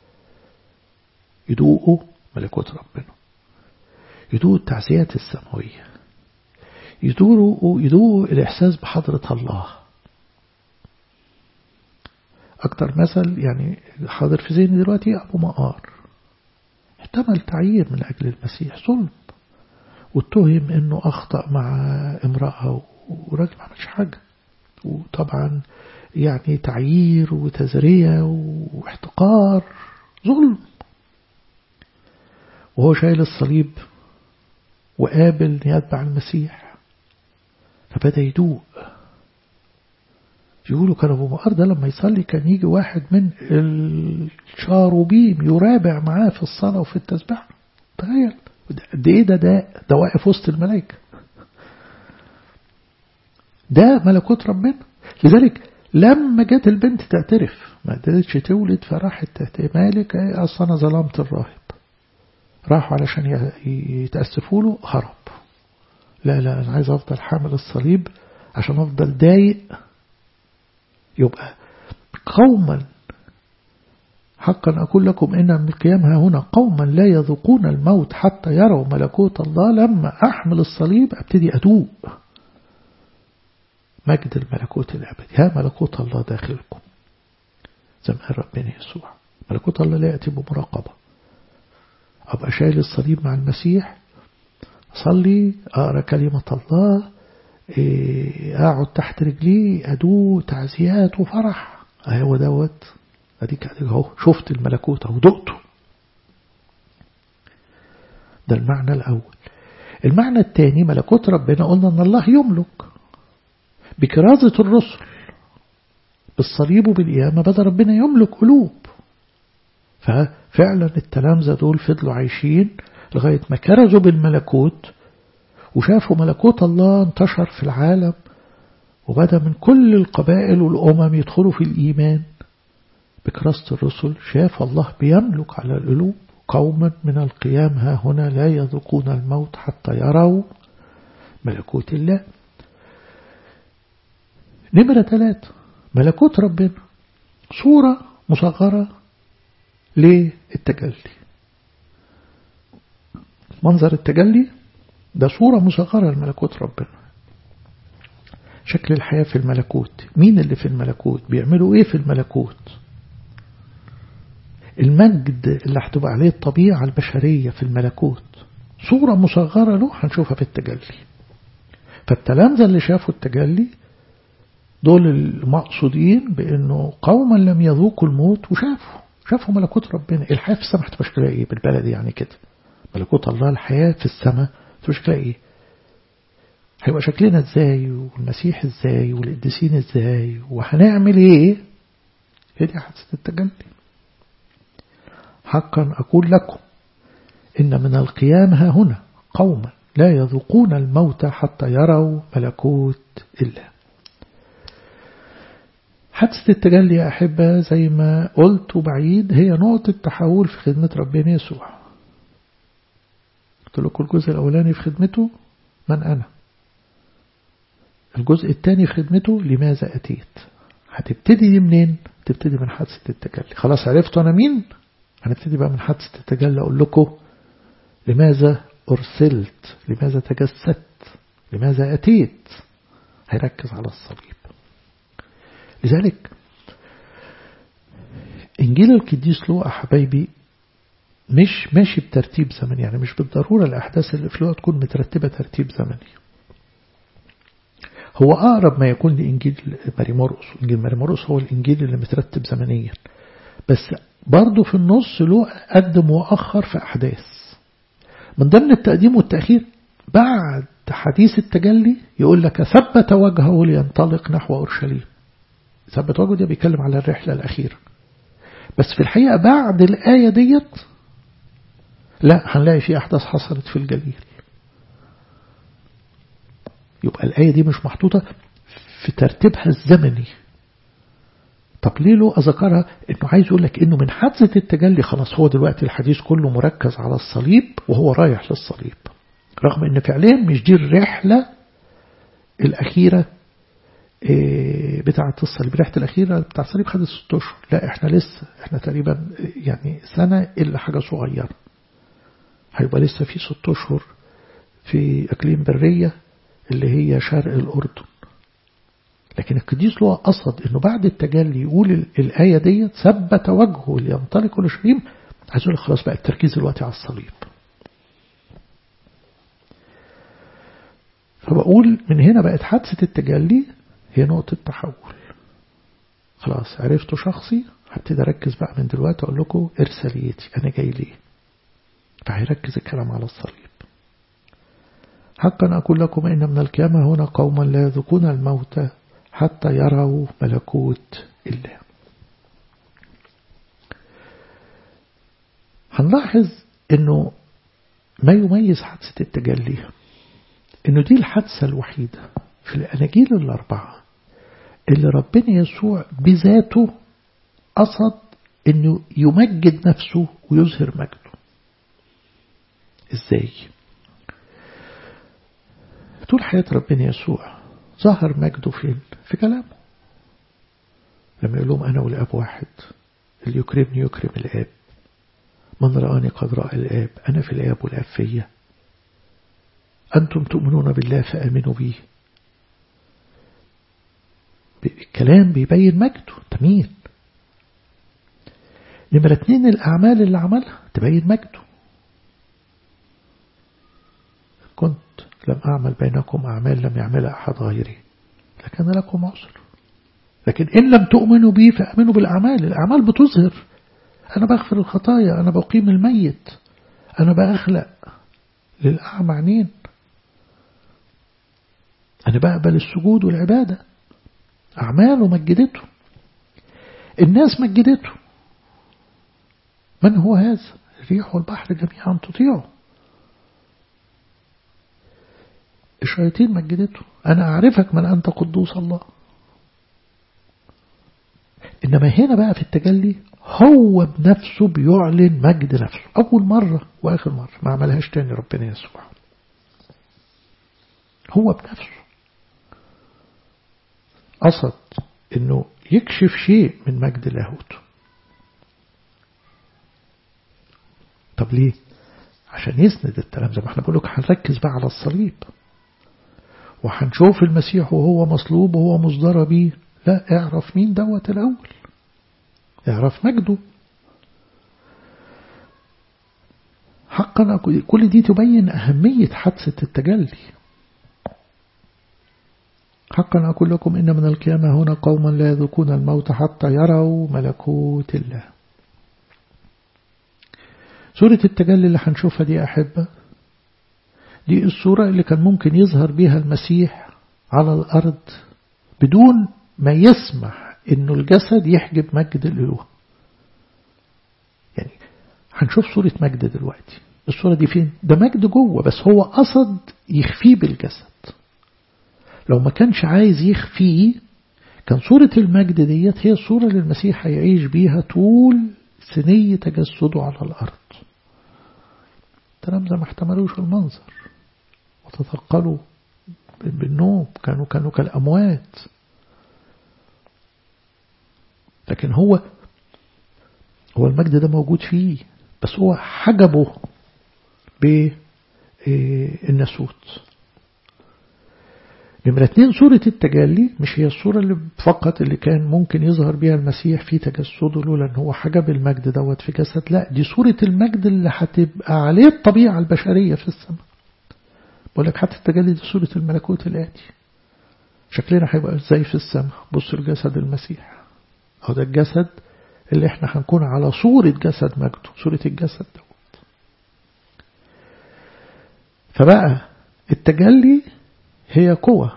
يدوقوا ملكوت ربنا يدوقوا التعزيات السماوية يدوروا يدوقوا الإحساس بحضرة الله أكتر مثل يعني حاضر في ذهني دلوقتي أبو مقار احتمل تعيير من أجل المسيح ظلم واتهم انه اخطأ مع امرأة وراجل ما عملش حاجة وطبعا يعني تعيير وتزرية واحتقار ظلم وهو شايل الصليب وقابل يتبع المسيح فبدأ يدوق يقولوا كان أبو مقار ده لما يصلي كان يجي واحد من الشاروبيم يرابع معاه في الصلاة وفي التسبيح تخيل ده ايه ده ده ده واقف وسط الملائكة ده ملكوت ربنا لذلك لما جت البنت تعترف ما قدرتش تولد فراحت مالك اصل انا ظلمت الراهب راحوا علشان يتأسفوا له هرب لا لا انا عايز افضل حامل الصليب عشان افضل ضايق يبقى قوما حقا أقول لكم إن من القيام ها هنا قوما لا يذوقون الموت حتى يروا ملكوت الله لما أحمل الصليب أبتدي أدوق مجد الملكوت الأبدي ها ملكوت الله داخلكم زي ما قال ربنا يسوع ملكوت الله لا يأتي بمراقبة أبقى شايل الصليب مع المسيح أصلي أقرأ كلمة الله أقعد تحت رجليه أدوق تعزيات وفرح أهو دوت اديك اهو شفت الملكوت اهو دقته ده المعنى الاول المعنى الثاني ملكوت ربنا قلنا ان الله يملك بكرازة الرسل بالصليب وبالقيامة بدأ ربنا يملك قلوب ففعلا التلامذة دول فضلوا عايشين لغاية ما كرزوا بالملكوت وشافوا ملكوت الله انتشر في العالم وبدأ من كل القبائل والأمم يدخلوا في الإيمان بكراسة الرسل شاف الله بيملك على القلوب قوما من القيام ها هنا لا يذوقون الموت حتى يروا ملكوت الله نمرة ثلاثة ملكوت ربنا صورة مصغرة للتجلي منظر التجلي ده صورة مصغرة لملكوت ربنا شكل الحياة في الملكوت مين اللي في الملكوت بيعملوا ايه في الملكوت المجد اللي هتبقى عليه الطبيعة البشرية في الملكوت صورة مصغرة له هنشوفها في التجلي فالتلامذة اللي شافوا التجلي دول المقصودين بأنه قوما لم يذوقوا الموت وشافوا شافوا ملكوت ربنا الحياة في السماء هتبقى شكلها ايه بالبلدي يعني كده ملكوت الله الحياة في السماء هتبقى شكلها ايه هيبقى شكلنا ازاي والمسيح ازاي والقديسين ازاي وهنعمل ايه هي دي حادثة التجلي حقا أقول لكم إن من القيام ها هنا قوما لا يذوقون الموت حتى يروا ملكوت الله حادثة التجلي يا أحبة زي ما قلت وبعيد هي نقطة تحول في خدمة ربنا يسوع قلت لكم الجزء الأولاني في خدمته من أنا الجزء الثاني في خدمته لماذا أتيت هتبتدي منين تبتدي من حادثة التجلي خلاص عرفتوا أنا مين هنبتدي بقى من حادثة التجلي أقول لكم لماذا أرسلت لماذا تجسدت لماذا أتيت هيركز على الصليب لذلك إنجيل القديس لوقا حبايبي مش ماشي بترتيب زمني يعني مش بالضرورة الأحداث اللي في لوقا تكون مترتبة ترتيب زمني هو أقرب ما يكون لإنجيل ماري مرقس إنجيل ماري مرقس هو الإنجيل اللي مترتب زمنيا بس برضه في النص لوقا قدم وأخر في أحداث من ضمن التقديم والتأخير بعد حديث التجلي يقول لك ثبت وجهه لينطلق نحو أورشليم ثبت وجهه ده بيتكلم على الرحلة الأخيرة بس في الحقيقة بعد الآية ديت لا هنلاقي في أحداث حصلت في الجليل يبقى الآية دي مش محطوطة في ترتيبها الزمني طب ليه له أذكرها إنه عايز يقول لك إنه من حادثة التجلي خلاص هو دلوقتي الحديث كله مركز على الصليب وهو رايح للصليب رغم إن فعليا مش دي الرحلة الأخيرة بتاعة الصليب الرحلة الأخيرة بتاع الصليب خدت ست أشهر لا إحنا لسه إحنا تقريبا يعني سنة إلا حاجة صغيرة هيبقى لسه في ست أشهر في أقليم برية اللي هي شرق الأردن لكن القديس له قصد انه بعد التجلي يقول الآية دي ثبت وجهه لينطلق لشريم عايز يقول خلاص بقى التركيز دلوقتي على الصليب فبقول من هنا بقت حادثة التجلي هي نقطة تحول خلاص عرفتوا شخصي هبتدي أركز بقى من دلوقتي أقول لكم إرساليتي أنا جاي ليه فهيركز الكلام على الصليب حقا أقول لكم إن من القيامة هنا قوما لا يذوقون الموت حتى يروا ملكوت الله هنلاحظ أنه ما يميز حادثة التجلي أنه دي الحادثة الوحيدة في الأناجيل الأربعة اللي ربنا يسوع بذاته قصد أنه يمجد نفسه ويظهر مجده إزاي؟ طول حياة ربنا يسوع ظهر مجده فين في كلامه لما يقول لهم أنا والآب واحد اللي يكرمني يكرم الآب من رآني قد رأى الآب أنا في الآب والآب فيا أنتم تؤمنون بالله فآمنوا بي الكلام بيبين مجده تمين نمرة اتنين الأعمال اللي عملها تبين مجده كنت لم أعمل بينكم أعمال لم يعملها أحد غيري لكن لكم عذر لكن إن لم تؤمنوا بي فأمنوا بالأعمال الأعمال بتظهر أنا بغفر الخطايا أنا بقيم الميت أنا بأخلق للأعمى عينين أنا بقبل السجود والعبادة أعماله مجدته الناس مجدته من هو هذا الريح والبحر جميعا تطيعه الشياطين مجدته أنا أعرفك من أنت قدوس الله إنما هنا بقى في التجلي هو بنفسه بيعلن مجد نفسه أول مرة وآخر مرة ما عملهاش تاني ربنا يسوع هو بنفسه قصد إنه يكشف شيء من مجد لاهوته طب ليه عشان يسند الكلام زي ما احنا بقول لك هنركز بقى على الصليب وهنشوف المسيح وهو مصلوب وهو مصدر بيه لا اعرف مين دوت الأول اعرف مجده حقا كل دي تبين أهمية حادثة التجلي حقا أقول لكم إن من القيامة هنا قوما لا يذوقون الموت حتى يروا ملكوت الله سورة التجلي اللي هنشوفها دي أحبة دي الصورة اللي كان ممكن يظهر بها المسيح على الأرض بدون ما يسمح إنه الجسد يحجب مجد الإله يعني هنشوف صورة مجد دلوقتي الصورة دي فين ده مجد جوه بس هو قصد يخفيه بالجسد لو ما كانش عايز يخفيه كان صورة المجد ديت هي الصورة اللي المسيح هيعيش بيها طول سنية تجسده على الأرض الكلام ده ما احتملوش المنظر وتثقلوا بالنوم كانوا كانوا كالأموات لكن هو هو المجد ده موجود فيه بس هو حجبه بالناسوت نمرة اتنين صورة التجلي مش هي الصورة اللي فقط اللي كان ممكن يظهر بها المسيح في تجسده لولا ان هو حجب المجد دوت في جسد لا دي صورة المجد اللي هتبقى عليه الطبيعة البشرية في السماء بقول لك حتى التجلي دي صورة الملكوت الآتي شكلنا هيبقى ازاي في السماء بص الجسد المسيح أو ده الجسد اللي احنا هنكون على صورة جسد مجده صورة الجسد دوت فبقى التجلي هي قوة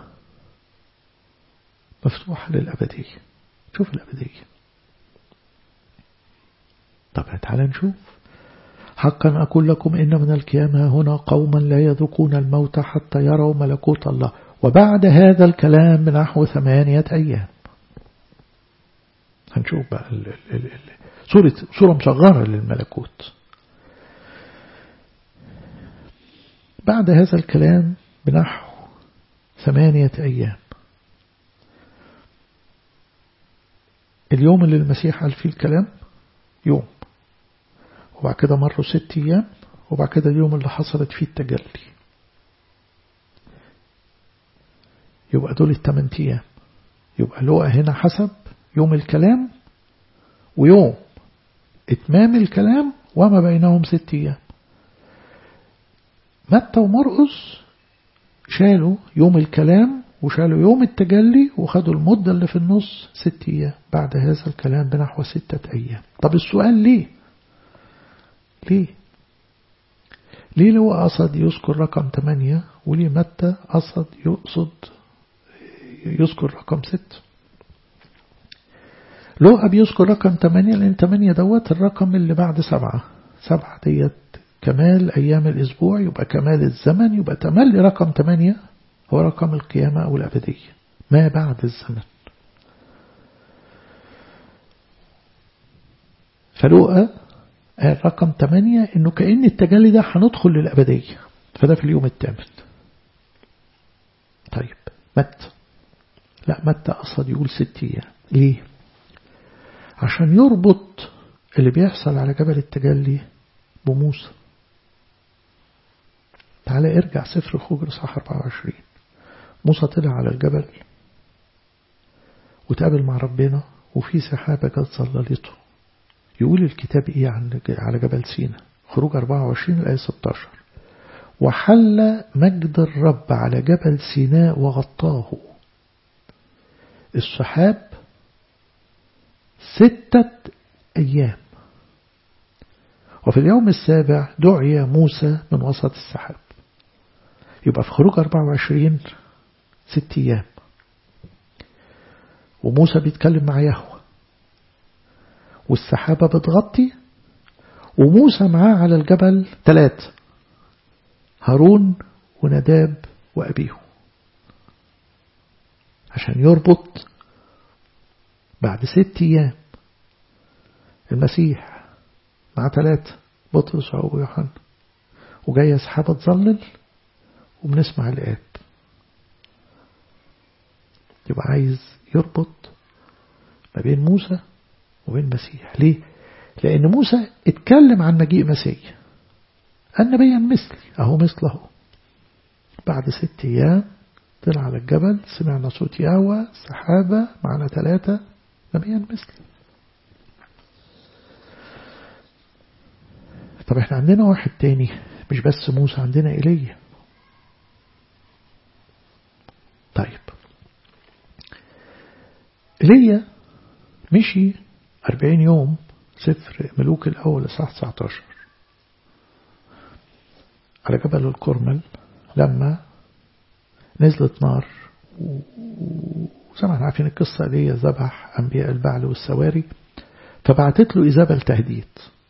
مفتوحة للأبدية شوف الأبدية طب تعالى نشوف حقا أقول لكم إن من القيامة هنا قوما لا يذوقون الموت حتى يروا ملكوت الله وبعد هذا الكلام بنحو ثمانية أيام هنشوف بقى ال ال ال صورة, صورة مصغرة للملكوت بعد هذا الكلام بنحو ثمانية أيام اليوم اللي المسيح قال فيه الكلام يوم وبعد كده مروا ست أيام وبعد كده اليوم اللي حصلت فيه التجلي يبقى دول الثمان أيام يبقى لقى هنا حسب يوم الكلام ويوم إتمام الكلام وما بينهم ست أيام متى ومرقس شالوا يوم الكلام وشالوا يوم التجلي وخدوا المدة اللي في النص ست أيام بعد هذا الكلام بنحو ستة أيام طب السؤال ليه ليه ليه لو قصد يذكر رقم 8 وليه متى قصد يقصد يذكر رقم 6 لو أبي يذكر رقم 8 لأن 8 دوت الرقم اللي بعد سبعة سبعة ديت كمال أيام الأسبوع يبقى كمال الزمن يبقى تملي رقم 8 هو رقم القيامة أو الأبدية ما بعد الزمن فلوقا قال رقم 8 إنه كأن التجلي ده هندخل للأبدية فده في اليوم الثامن طيب متى لا متى قصد يقول ست أيام ليه عشان يربط اللي بيحصل على جبل التجلي بموسى تعالى ارجع سفر خبر صح 24 موسى طلع على الجبل وتقابل مع ربنا وفي سحابة جت ظللته يقول الكتاب ايه عن على جبل سينا خروج 24 الآية 16 وحل مجد الرب على جبل سيناء وغطاه السحاب ستة أيام وفي اليوم السابع دعي موسى من وسط السحاب يبقى في خروج 24 ست أيام وموسى بيتكلم مع يهوه والسحابة بتغطي وموسى معاه على الجبل ثلاثة هارون ونداب وأبيه عشان يربط بعد ست أيام المسيح مع ثلاثة بطرس ويوحنا وجاية سحابة تظلل وبنسمع الآب يبقى عايز يربط ما بين موسى وبين المسيح ليه؟ لأن موسى اتكلم عن مجيء مسيح النبي مثلي أهو مثله بعد ست أيام طلع على الجبل سمعنا صوت يهوى سحابة معنا ثلاثة نبيا مثلي طب احنا عندنا واحد تاني مش بس موسى عندنا إيليا طيب إيليا مشي أربعين يوم سفر ملوك الأول إصحاح 19 على جبل الكرمل لما نزلت نار وزي ما احنا عارفين القصة دي ذبح أنبياء البعل والسواري فبعتت له إيزابل تهديد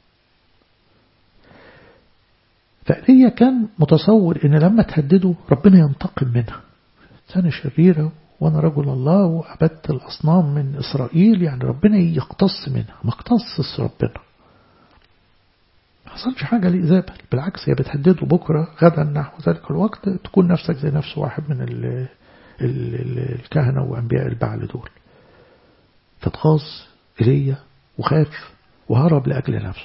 فإيليا كان متصور إن لما تهدده ربنا ينتقم منها إنسانة شريرة وأنا رجل الله وعبدت الأصنام من إسرائيل يعني ربنا يقتص منها ما اقتصص ربنا ما حصلش حاجة لإيزابل بالعكس هي بتهدده بكرة غدا نحو ذلك الوقت تكون نفسك زي نفس واحد من ال ال ال الكهنة وأنبياء البعل دول فتغاظ إيليا وخاف وهرب لأجل نفسه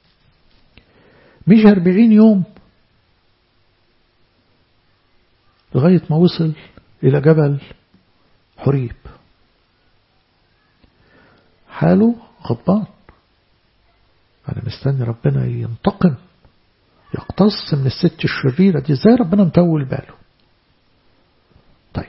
مش أربعين يوم لغاية ما وصل إلى جبل حريب حاله غضبان أنا مستني ربنا ينتقم يقتص من الست الشريرة دي ازاي ربنا مطول باله طيب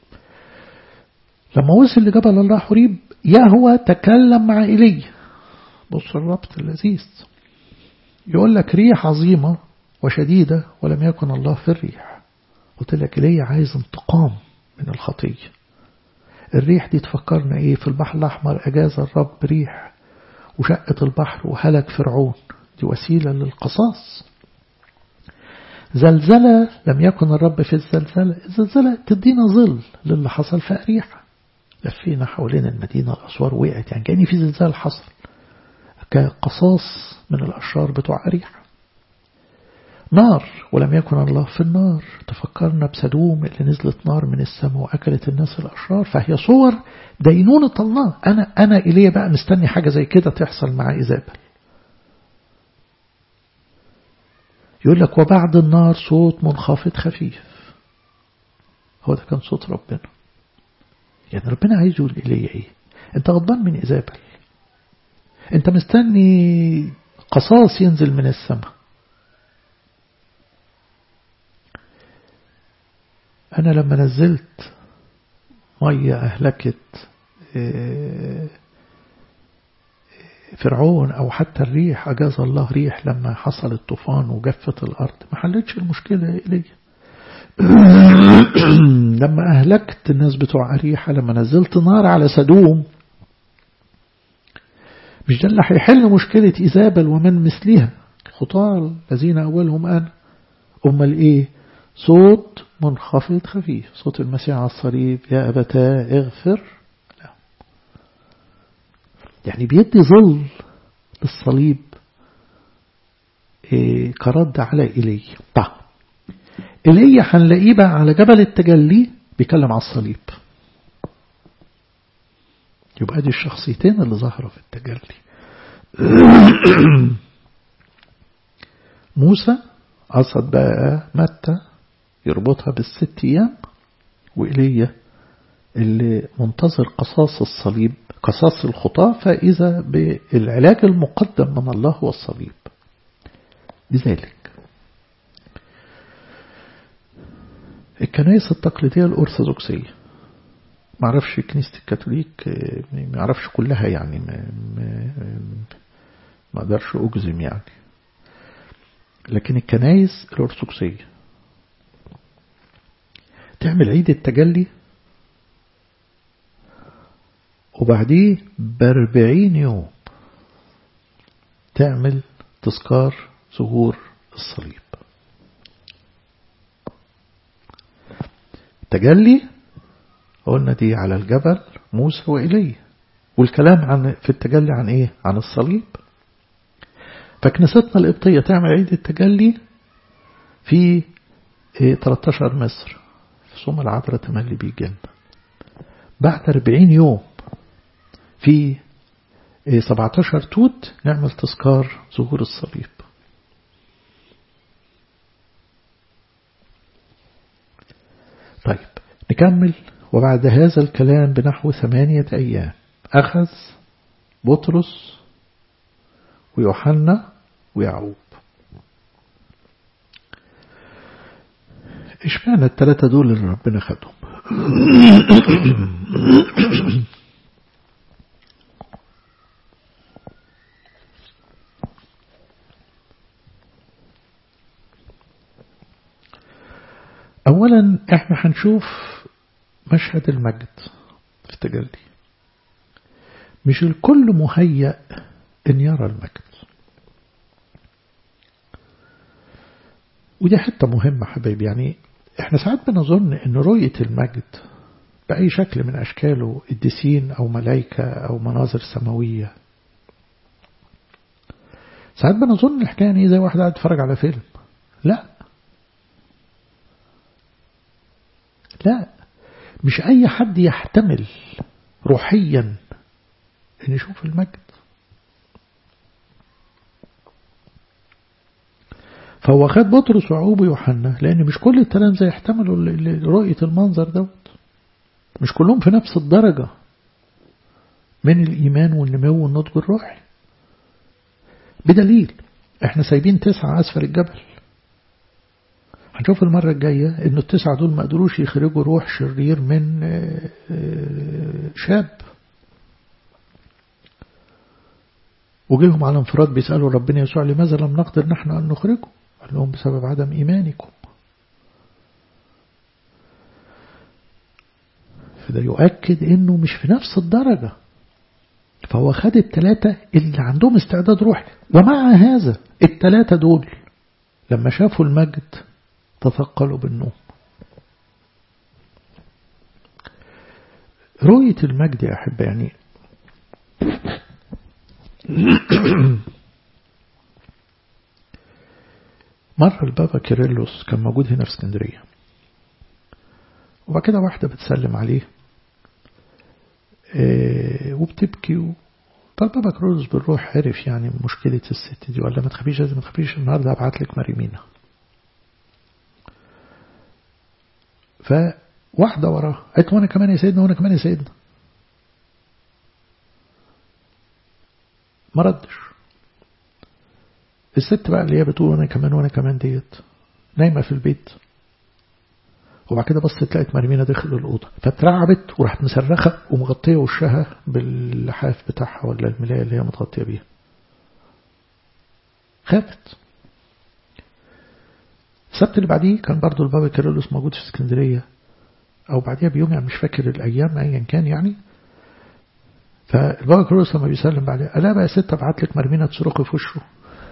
لما وصل لجبل الله حريب يهوى تكلم مع إيليا بص الربط اللذيذ يقول لك ريح عظيمة وشديدة ولم يكن الله في الريح قلت لك إيليا عايز انتقام من الخطية الريح دي تفكرنا ايه في البحر الأحمر أجاز الرب ريح وشقت البحر وهلك فرعون دي وسيلة للقصاص زلزلة لم يكن الرب في الزلزلة الزلزلة تدينا ظل للي حصل في أريحة لفينا حوالين المدينة الأسوار وقعت يعني كأن في زلزال حصل كقصاص من الأشرار بتوع أريحة نار ولم يكن الله في النار تفكرنا بسدوم اللي نزلت نار من السماء وأكلت الناس الأشرار فهي صور دينونة الله أنا أنا إليه بقى مستني حاجة زي كده تحصل مع إيزابل يقول لك وبعد النار صوت منخفض خفيف هو ده كان صوت ربنا يعني ربنا عايز يقول إليه إيه أنت غضبان من إيزابل أنت مستني قصاص ينزل من السماء أنا لما نزلت مية أهلكت فرعون أو حتى الريح أجاز الله ريح لما حصل الطوفان وجفت الأرض ما حلتش المشكلة إلي لما أهلكت الناس بتوع أريحة لما نزلت نار على سدوم مش ده اللي هيحل مشكلة إيزابل ومن مثلها خطار الذين أولهم أنا أمال إيه صوت منخفض خفيف صوت المسيح على الصليب يا أبتاه اغفر لا يعني بيدي ظل للصليب إيه كرد على إلي طيب إلي هنلاقيه بقى على جبل التجلي بيكلم على الصليب يبقى دي الشخصيتين اللي ظهروا في التجلي موسى قصد بقى متى يربطها بالست أيام وإليا اللي منتظر قصاص الصليب قصاص الخطاة فإذا بالعلاج المقدم من الله هو الصليب لذلك الكنائس التقليدية الأرثوذكسية ما اعرفش كنيسة الكاثوليك ما اعرفش كلها يعني ما, ما, ما اقدرش أجزم يعني لكن الكنائس الأرثوذكسية تعمل عيد التجلي وبعديه باربعين يوم تعمل تذكار ظهور الصليب تجلي قلنا دي على الجبل موسى وإليه والكلام عن في التجلي عن ايه عن الصليب فكنيستنا القبطية تعمل عيد التجلي في إيه 13 مصر في صوم العذراء تملي بيجن بعد 40 يوم في إيه 17 توت نعمل تذكار ظهور الصليب طيب نكمل وبعد هذا الكلام بنحو ثمانية أيام أخذ بطرس ويوحنا ويعقوب اشمعنى الثلاثة دول اللي ربنا خدهم أولا احنا هنشوف مشهد المجد في التجلي مش الكل مهيأ ان يرى المجد ودي حتة مهمة حبايبي يعني احنا ساعات بنظن ان رؤية المجد بأي شكل من أشكاله الدسين أو ملايكة أو مناظر سماوية ساعات بنظن الحكاية يعني زي واحد قاعد يتفرج على فيلم لا لا مش أي حد يحتمل روحيا أن يشوف المجد فهو خد بطرس وعقوب ويوحنا لأن مش كل التلامذة يحتملوا رؤية المنظر دوت مش كلهم في نفس الدرجة من الإيمان والنمو والنضج الروحي بدليل احنا سايبين تسعة أسفل الجبل هنشوف المرة الجاية انه التسعة دول ما قدروش يخرجوا روح شرير من شاب وجيهم على انفراد بيسألوا ربنا يسوع لماذا لم نقدر نحن أن نخرجه قال لهم بسبب عدم إيمانكم فده يؤكد انه مش في نفس الدرجة فهو خد التلاتة اللي عندهم استعداد روحي ومع هذا التلاتة دول لما شافوا المجد تثقلوا بالنوم رؤية المجد يا أحبة يعني مرة البابا كيرلس كان موجود هنا في اسكندرية وبعد كده واحدة بتسلم عليه اه وبتبكي و... فالبابا كيرلس بالروح عرف يعني مشكلة الست دي ولا ما تخافيش لازم ما تخافيش النهارده هبعت لك مريمينا فواحدة وراه قالت وانا كمان يا سيدنا وانا كمان يا سيدنا ما ردش الست بقى اللي هي بتقول وانا كمان وانا كمان ديت نايمة في البيت وبعد كده بصت لقت مريمينا داخل الأوضة فاترعبت وراحت مصرخة ومغطية وشها باللحاف بتاعها ولا الملاية اللي هي متغطية بيها خافت السبت اللي بعديه كان برضو البابا كيرلس موجود في اسكندرية أو بعديها بيوم يعني مش فاكر الأيام أيا كان يعني فالبابا كيرلس لما بيسلم بعدها قال لا بقى يا ست ابعت لك مرمينة تصرخي في وشه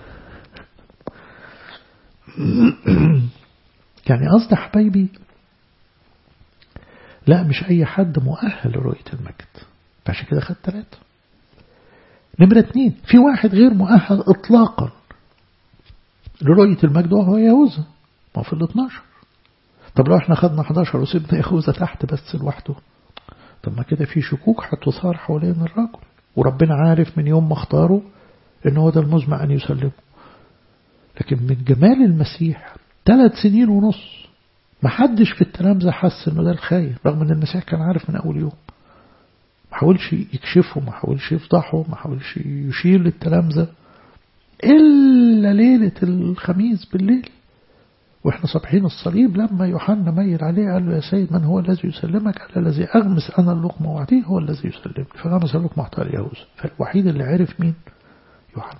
يعني قصد حبايبي لا مش أي حد مؤهل لرؤية المجد فعشان كده خد ثلاثة نمرة اتنين في واحد غير مؤهل إطلاقا لرؤية المجد وهو يهوذا ما في ال 12 طب لو احنا خدنا 11 وسيبنا يهوذا تحت بس لوحده طب ما كده في شكوك هتثار حوالين الرجل وربنا عارف من يوم ما اختاره ان هو ده المزمع ان يسلمه لكن من جمال المسيح ثلاث سنين ونص ما حدش في التلامذة حس انه ده الخاين رغم ان المسيح كان عارف من اول يوم ما حاولش يكشفه ما حاولش يفضحه ما حاولش يشير للتلامذة إلا ليلة الخميس بالليل وإحنا صبحين الصليب لما يوحنا ميل عليه قال له يا سيد من هو الذي يسلمك قال الذي أغمس أنا اللقمة وأعطيه هو الذي يسلمني فغمس اللقمة وأعطاه ليهوذا فالوحيد اللي عرف مين يوحنا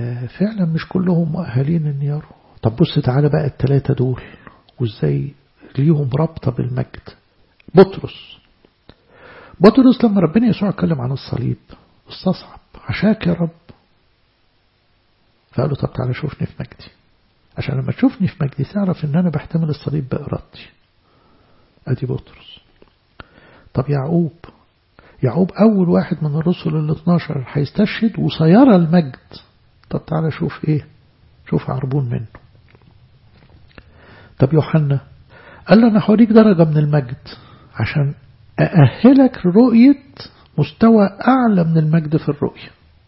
ففعلا مش كلهم مؤهلين ان يروا طب بص تعالى بقى الثلاثة دول وازاي ليهم رابطة بالمجد بطرس بطرس لما ربنا يسوع اتكلم عن الصليب استصعب عشاك يا رب فقال له طب تعالى شوفني في مجدي عشان لما تشوفني في مجدي تعرف ان انا بحتمل الصليب بإرادتي ادي بطرس طب يعقوب يعقوب أول واحد من الرسل ال 12 هيستشهد وسيرى المجد طب تعالى شوف إيه شوف عربون منه طب يوحنا قال له أنا هوريك درجة من المجد عشان أأهلك رؤية مستوى أعلى من المجد في الرؤية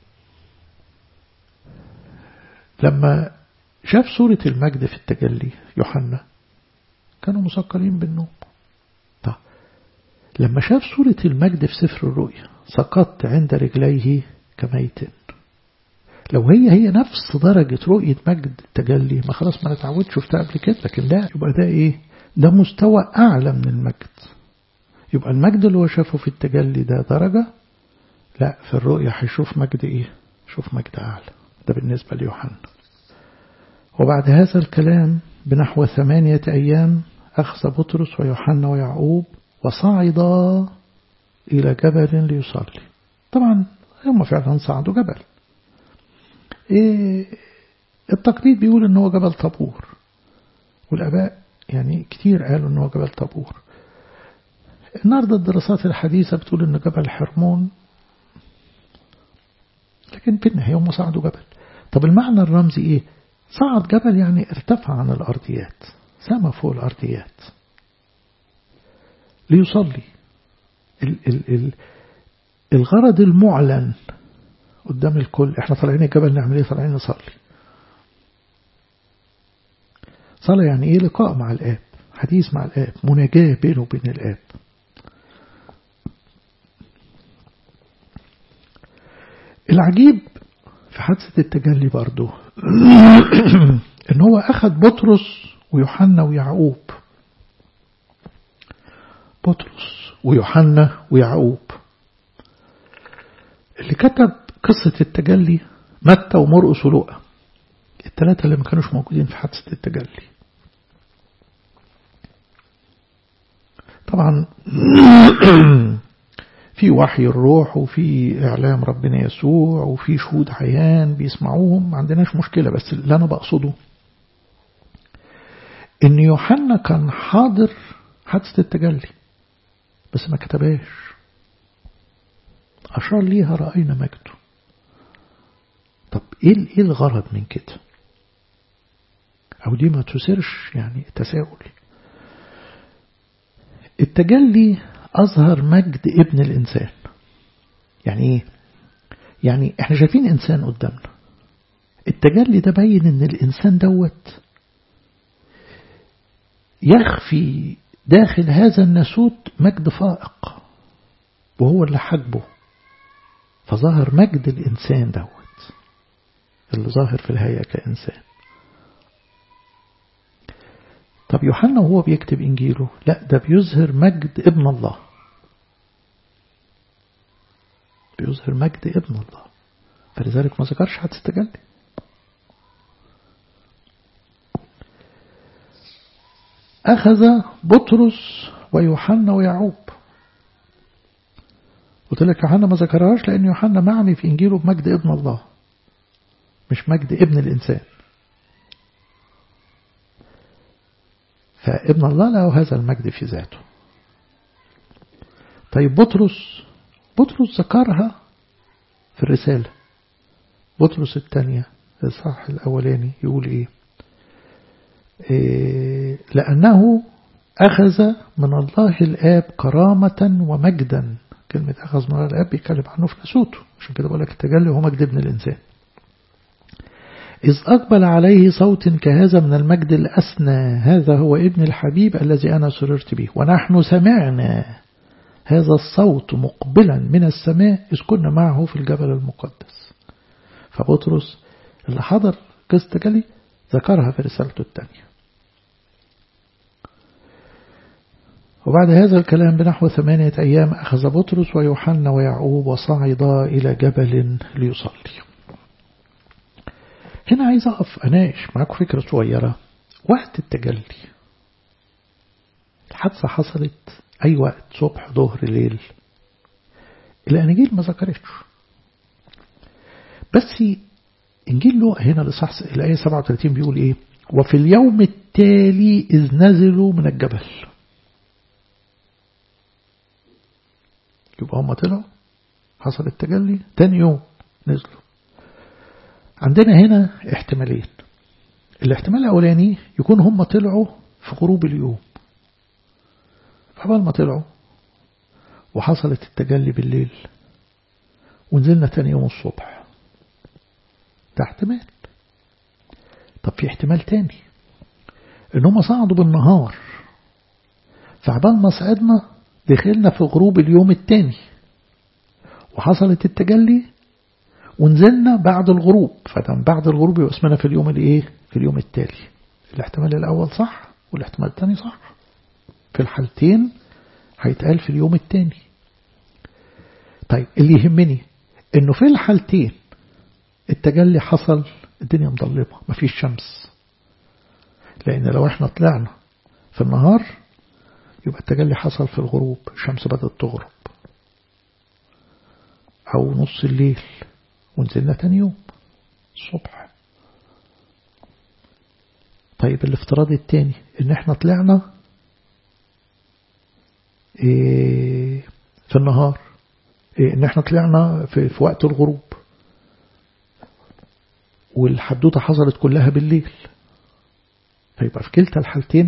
لما شاف صورة المجد في التجلي يوحنا كانوا مثقلين بالنوم طب لما شاف صورة المجد في سفر الرؤيا سقطت عند رجليه كميت لو هي هي نفس درجة رؤية مجد التجلي ما خلاص ما نتعود شفتها قبل كده لكن لا يبقى ده ايه ده مستوى أعلى من المجد يبقى المجد اللي هو شافه في التجلي ده درجة لا في الرؤية هيشوف مجد ايه شوف مجد أعلى ده بالنسبة ليوحنا وبعد هذا الكلام بنحو ثمانية أيام أخذ بطرس ويوحنا ويعقوب وصعدا إلى جبل ليصلي طبعا هم فعلا صعدوا جبل إيه التقليد بيقول ان هو جبل طابور والآباء يعني كتير قالوا ان هو جبل طابور النهاردة الدراسات الحديثة بتقول ان جبل حرمون لكن في النهاية هم صعدوا جبل طب المعنى الرمزي ايه صعد جبل يعني ارتفع عن الأرضيات سما فوق الأرضيات ليصلي ال ال ال الغرض المعلن قدام الكل احنا طالعين الجبل نعمل ايه طالعين نصلي صلاة يعني ايه لقاء مع الآب حديث مع الآب مناجاة بينه وبين الآب العجيب في حادثة التجلي برضه ان هو أخذ بطرس ويوحنا ويعقوب بطرس ويوحنا ويعقوب اللي كتب قصة التجلي متى ومرقس ولوقا الثلاثة اللي ما كانوش موجودين في حادثة التجلي طبعا في وحي الروح وفي إعلام ربنا يسوع وفي شهود عيان بيسمعوهم ما عندناش مشكلة بس اللي أنا بقصده إن يوحنا كان حاضر حادثة التجلي بس ما كتبهاش أشار ليها رأينا مجده طب إيه إيه الغرض من كده أو دي ما تثيرش يعني تساؤل التجلي أظهر مجد ابن الإنسان يعني إيه يعني إحنا شايفين إنسان قدامنا التجلي ده باين إن الإنسان دوت يخفي داخل هذا الناسوت مجد فائق وهو اللي حجبه فظهر مجد الإنسان دوت اللي ظاهر في الهيئة كإنسان طب يوحنا وهو بيكتب إنجيله لا ده بيظهر مجد ابن الله بيظهر مجد ابن الله فلذلك ما ذكرش هتستجلي أخذ بطرس ويوحنا ويعقوب قلت لك يوحنا ما ذكرهاش لأن يوحنا معني في إنجيله بمجد ابن الله مش مجد ابن الإنسان فابن الله له هذا المجد في ذاته طيب بطرس بطرس ذكرها في الرسالة بطرس الثانية الصح الأولاني يقول إيه, إيه لأنه أخذ من الله الآب كرامة ومجدا كلمة أخذ من الله الآب بيتكلم عنه في نسوته عشان كده بقول لك التجلي هو مجد ابن الإنسان إذ أقبل عليه صوت كهذا من المجد الأسنى هذا هو ابن الحبيب الذي أنا سررت به ونحن سمعنا هذا الصوت مقبلا من السماء إذ كنا معه في الجبل المقدس فبطرس اللي حضر قصة تجلي ذكرها في رسالته الثانية وبعد هذا الكلام بنحو ثمانية أيام أخذ بطرس ويوحنا ويعقوب وصعدا إلى جبل ليصلي هنا عايز أقف أناقش معاكم فكرة صغيرة وقت التجلي الحادثة حصلت أي وقت صبح ظهر ليل الأناجيل ما ذكرتش بس إنجيل لوقا هنا لصح الآية 37 بيقول إيه وفي اليوم التالي إذ نزلوا من الجبل يبقى هم طلعوا حصل التجلي تاني يوم نزلوا عندنا هنا احتمالين الاحتمال الأولاني يكون هم طلعوا في غروب اليوم فقبل ما طلعوا وحصلت التجلي بالليل ونزلنا تاني يوم الصبح ده احتمال طب في احتمال تاني ان هم صعدوا بالنهار فعبال ما صعدنا دخلنا في غروب اليوم التاني وحصلت التجلي ونزلنا بعد الغروب فدام بعد الغروب يبقى اسمنا في اليوم الايه في اليوم التالي الاحتمال الاول صح والاحتمال الثاني صح في الحالتين هيتقال في اليوم التاني طيب اللي يهمني انه في الحالتين التجلي حصل الدنيا مظلمة مفيش شمس لان لو احنا طلعنا في النهار يبقى التجلي حصل في الغروب الشمس بدأت تغرب او نص الليل ونزلنا تاني يوم الصبح طيب الافتراض التاني ان احنا طلعنا إيه في النهار إيه ان احنا طلعنا في, في وقت الغروب والحدوته حصلت كلها بالليل فيبقى في كلتا الحالتين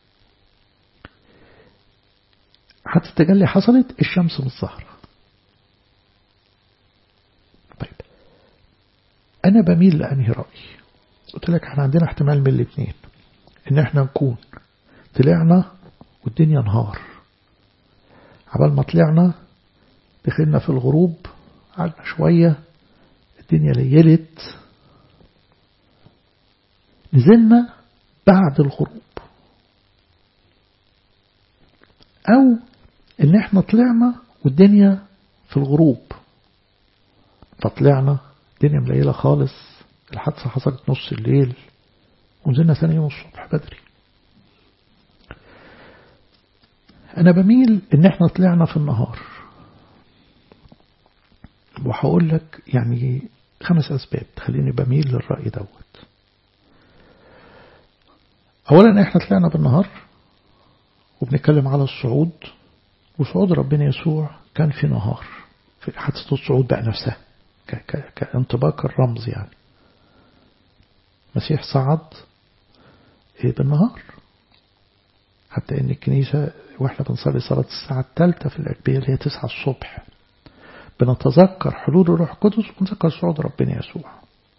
حتى التجلي حصلت الشمس مش ظاهره طيب أنا بميل لأنهي رأي قلت لك احنا عندنا احتمال من الاثنين ان احنا نكون طلعنا والدنيا نهار عبال ما طلعنا دخلنا في الغروب قعدنا شوية الدنيا ليلت نزلنا بعد الغروب أو إن إحنا طلعنا والدنيا في الغروب فطلعنا الدنيا مليلة خالص الحادثة حصلت نص الليل ونزلنا ثاني يوم الصبح بدري أنا بميل إن إحنا طلعنا في النهار وهقول لك يعني خمس أسباب تخليني بميل للرأي دوت أولا إحنا طلعنا بالنهار وبنتكلم على الصعود وصعود ربنا يسوع كان في نهار في حادثة الصعود بقى نفسها كانطباق الرمز يعني المسيح صعد بالنهار حتى ان الكنيسة واحنا بنصلي صلاة الساعة الثالثة في الأجبية اللي هي تسعة الصبح بنتذكر حلول الروح القدس ونذكر صعود ربنا يسوع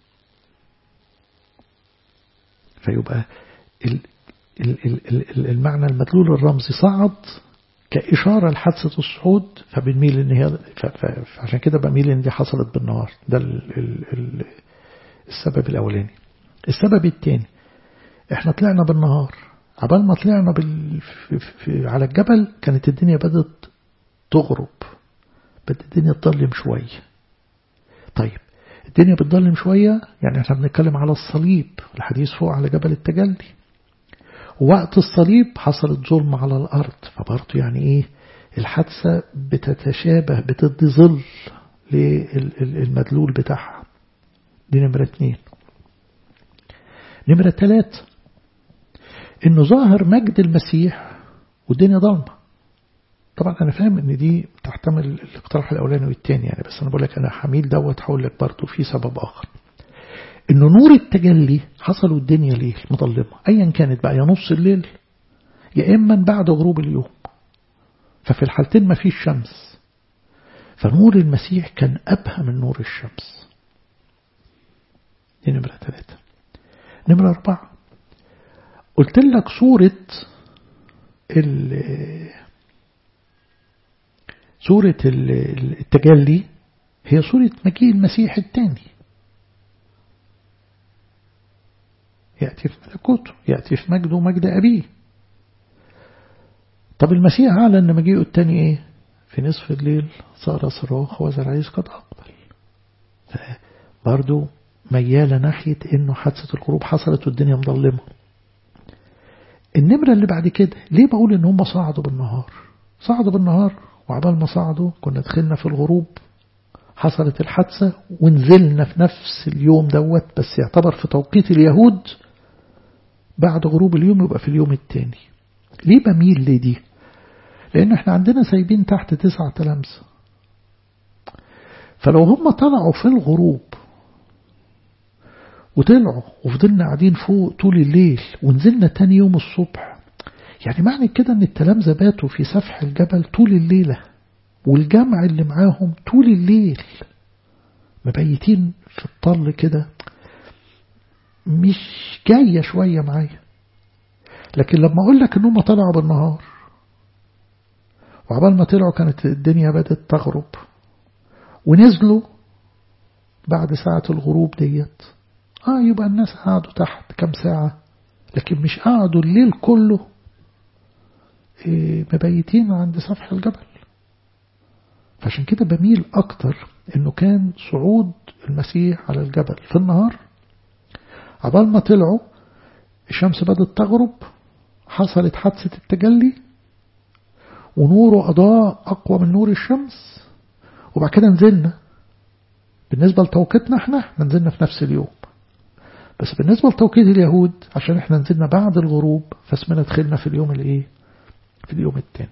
فيبقى المعنى المدلول الرمزي صعد كإشارة لحادثة الصعود فبنميل إن هي فعشان كده بميل إن دي حصلت بالنهار ده ال ال ال السبب الأولاني السبب الثاني إحنا طلعنا بالنهار عبال ما طلعنا بال في في على الجبل كانت الدنيا بدأت تغرب بدأت الدنيا تضلم شوية طيب الدنيا بتضلم شوية يعني احنا بنتكلم على الصليب الحديث فوق على جبل التجلي وقت الصليب حصلت ظلم على الأرض فبرضه يعني إيه الحادثة بتتشابه بتدي ظل للمدلول بتاعها دي نمرة اتنين نمرة تلات إنه ظاهر مجد المسيح والدنيا ضلمة طبعا أنا فاهم إن دي تحتمل الاقتراح الأولاني والتاني يعني بس أنا بقول لك أنا حميل دوت هقول لك برضه في سبب آخر إنه نور التجلي حصل والدنيا ليل مظلمة أيا كانت بقى يا نص الليل يا إما بعد غروب اليوم ففي الحالتين ما فيش شمس فنور المسيح كان أبهى من نور الشمس دي نمرة ثلاثة نمرة أربعة قلت لك صورة صورة التجلي هي صورة مجيء المسيح الثاني يأتي في ملكوته يأتي في مجده ومجد أبيه طب المسيح أعلن أن مجيئه الثاني إيه في نصف الليل صار صراخ وذا العريس قد أقبل برضو ميالة ناحية أنه حادثة الغروب حصلت والدنيا مظلمة النمرة اللي بعد كده ليه بقول ان هم صعدوا بالنهار صعدوا بالنهار وعبال ما صعدوا كنا دخلنا في الغروب حصلت الحادثة ونزلنا في نفس اليوم دوت بس يعتبر في توقيت اليهود بعد غروب اليوم يبقى في اليوم التاني ليه بميل لدي لأن احنا عندنا سايبين تحت تسعة تلامسة فلو هم طلعوا في الغروب وطلعوا وفضلنا قاعدين فوق طول الليل ونزلنا تاني يوم الصبح يعني معنى كده ان التلامذة باتوا في سفح الجبل طول الليلة والجمع اللي معاهم طول الليل مبيتين في الطل كده مش جاية شوية معايا لكن لما أقول لك إنهم طلعوا بالنهار وعبال ما طلعوا كانت الدنيا بدأت تغرب ونزلوا بعد ساعة الغروب ديت آه يبقى الناس قعدوا تحت كم ساعة لكن مش قعدوا الليل كله إيه مبيتين عند سفح الجبل فعشان كده بميل أكتر إنه كان صعود المسيح على الجبل في النهار عبال ما طلعوا الشمس بدأت تغرب حصلت حادثة التجلي ونوره أضاء أقوى من نور الشمس وبعد كده نزلنا بالنسبة لتوقيتنا احنا احنا نزلنا في نفس اليوم بس بالنسبة لتوقيت اليهود عشان احنا نزلنا بعد الغروب فاسمنا دخلنا في اليوم الايه في اليوم الثاني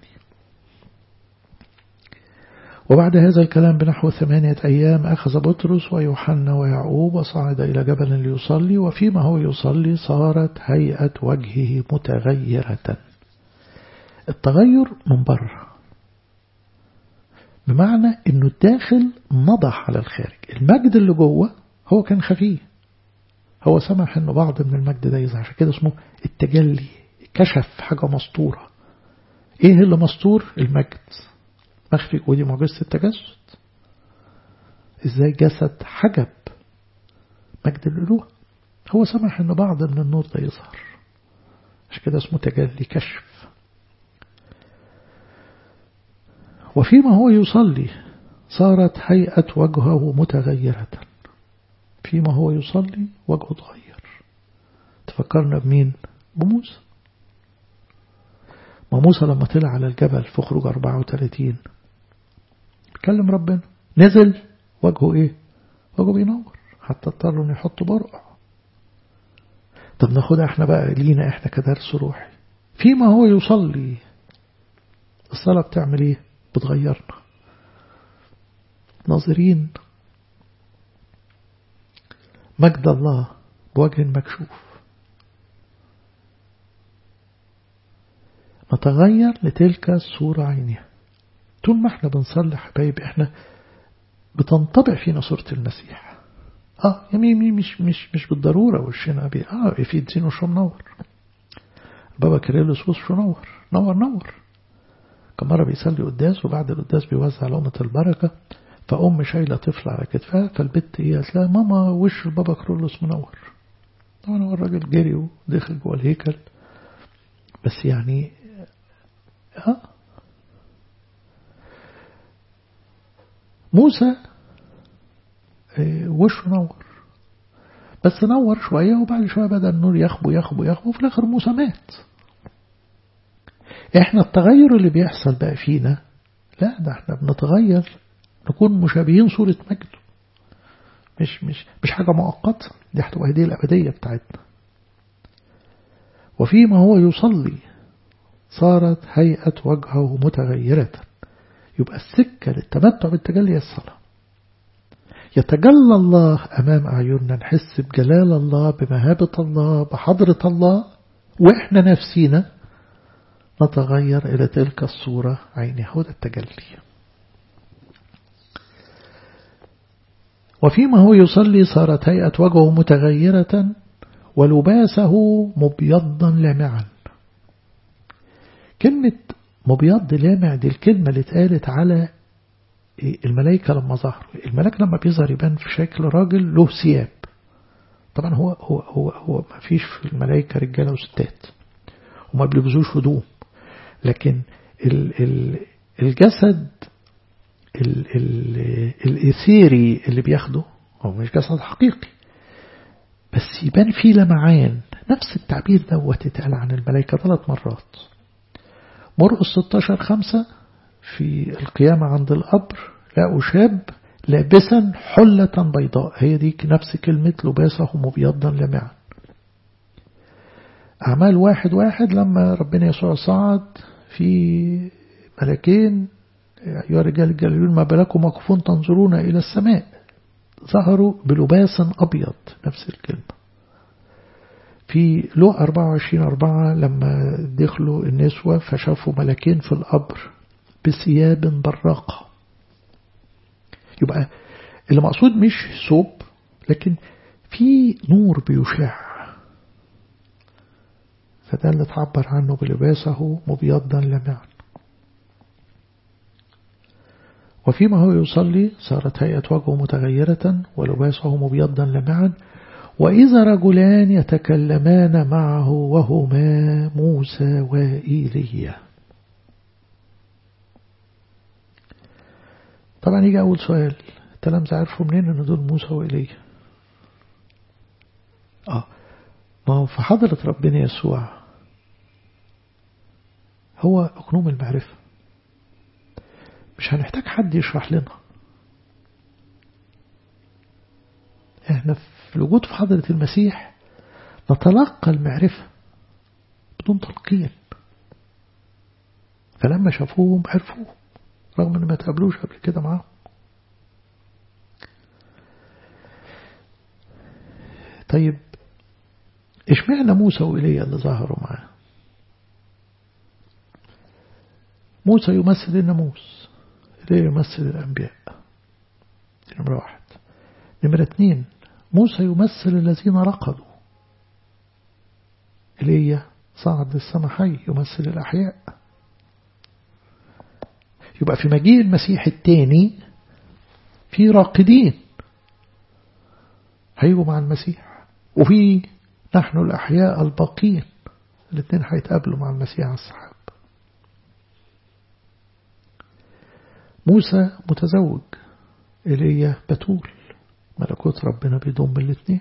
وبعد هذا الكلام بنحو ثمانية أيام أخذ بطرس ويوحنا ويعقوب وصعد إلى جبل ليصلي وفيما هو يصلي صارت هيئة وجهه متغيرة التغير من بره بمعنى أنه الداخل نضح على الخارج المجد اللي جوه هو كان خفيه هو سمح أنه بعض من المجد ده يظهر عشان كده اسمه التجلي كشف حاجة مسطورة إيه اللي مسطور المجد مخفي ودي معجزة التجسد ازاي جسد حجب مجد الألوه هو سمح ان بعض من النور ده يظهر عشان كده اسمه تجلي كشف وفيما هو يصلي صارت هيئة وجهه متغيرة فيما هو يصلي وجهه اتغير تفكرنا بمين بموسى ما موسى لما طلع على الجبل في خروج 34 كلم ربنا نزل وجهه ايه وجهه بينور حتى اضطروا ان يحطوا برقع طب ناخدها احنا بقى لينا احنا كدرس روحي فيما هو يصلي الصلاة بتعمل ايه بتغيرنا ناظرين مجد الله بوجه مكشوف نتغير لتلك الصورة عينها طول ما احنا بنصلي حبايبي احنا بتنطبع فينا صورة المسيح اه يمين مش مش مش بالضرورة وشنا بي اه في دين وشه منور بابا كيرلس وشه نور نور نور كم مرة بيصلي قداس وبعد القداس بيوزع لقمة البركة فأم شايلة طفل على كتفها فالبت هي قالت لها ماما وش البابا كيرلس منور طبعا هو الراجل جري ودخل جوه الهيكل بس يعني اه موسى وشه نور بس نور شوية وبعد شوية بدأ النور يخبو يخبو يخبو وفي الآخر موسى مات احنا التغير اللي بيحصل بقى فينا لا ده احنا بنتغير نكون مشابهين صورة مجده مش مش مش حاجة مؤقتة دي هتبقى هدية الأبدية بتاعتنا وفيما هو يصلي صارت هيئة وجهه متغيرة يبقى السكة للتمتع بالتجلي الصلاة يتجلى الله أمام أعيننا نحس بجلال الله بمهابة الله بحضرة الله وإحنا نفسينا نتغير إلى تلك الصورة عينها هو التجلي وفيما هو يصلي صارت هيئة وجهه متغيرة ولباسه مبيضا لامعا كلمة مبيض لامع دي الكلمة اللي اتقالت على الملائكة لما ظهروا الملاك لما بيظهر يبان في شكل راجل له ثياب طبعا هو هو هو هو ما فيش في الملائكة رجالة وستات وما بيلبسوش هدوم لكن ال ال الجسد ال ال الإثيري اللي بياخده هو مش جسد حقيقي بس يبان فيه لمعان نفس التعبير دوت اتقال عن الملائكة ثلاث مرات مرقس 16 خمسة في القيامة عند القبر لقوا شاب لابسا حلة بيضاء هي دي نفس كلمة لباسه مبيضا لمعا أعمال واحد واحد لما ربنا يسوع صعد في ملكين أيها الرجال الجليلون ما بلكم وقفون تنظرون إلى السماء ظهروا بلباس أبيض نفس الكلمة في لو 24 أربعة لما دخلوا النسوة فشافوا ملكين في القبر بثياب براقة يبقى اللي مقصود مش ثوب لكن في نور بيشع فده اللي تعبر عنه بلباسه مبيضا لمعا وفيما هو يصلي صارت هيئة وجهه متغيرة ولباسه مبيضا لمعا وإذا رجلان يتكلمان معه وهما موسى وإيليا طبعا يجي أول سؤال التلامذة عرفوا منين أن دول موسى وإيليا آه ما هو في حضرة ربنا يسوع هو أقنوم المعرفة مش هنحتاج حد يشرح لنا احنا في الوجود في حضرة المسيح نتلقى المعرفة بدون تلقين فلما شافوهم عرفوهم رغم ان ما تقابلوش قبل كده معاهم طيب اشمعنى موسى وإيليا اللي ظهروا معاه موسى يمثل الناموس إيليا يمثل الأنبياء نمرة واحد نمرة اتنين موسى يمثل الذين رقدوا إيليا صعد للسماء حي يمثل الأحياء يبقى في مجيء المسيح الثاني في راقدين هيجوا مع المسيح وفي نحن الأحياء الباقين الاثنين هيتقابلوا مع المسيح على السحاب موسى متزوج إيليا بتول ملكوت ربنا بيضم الاثنين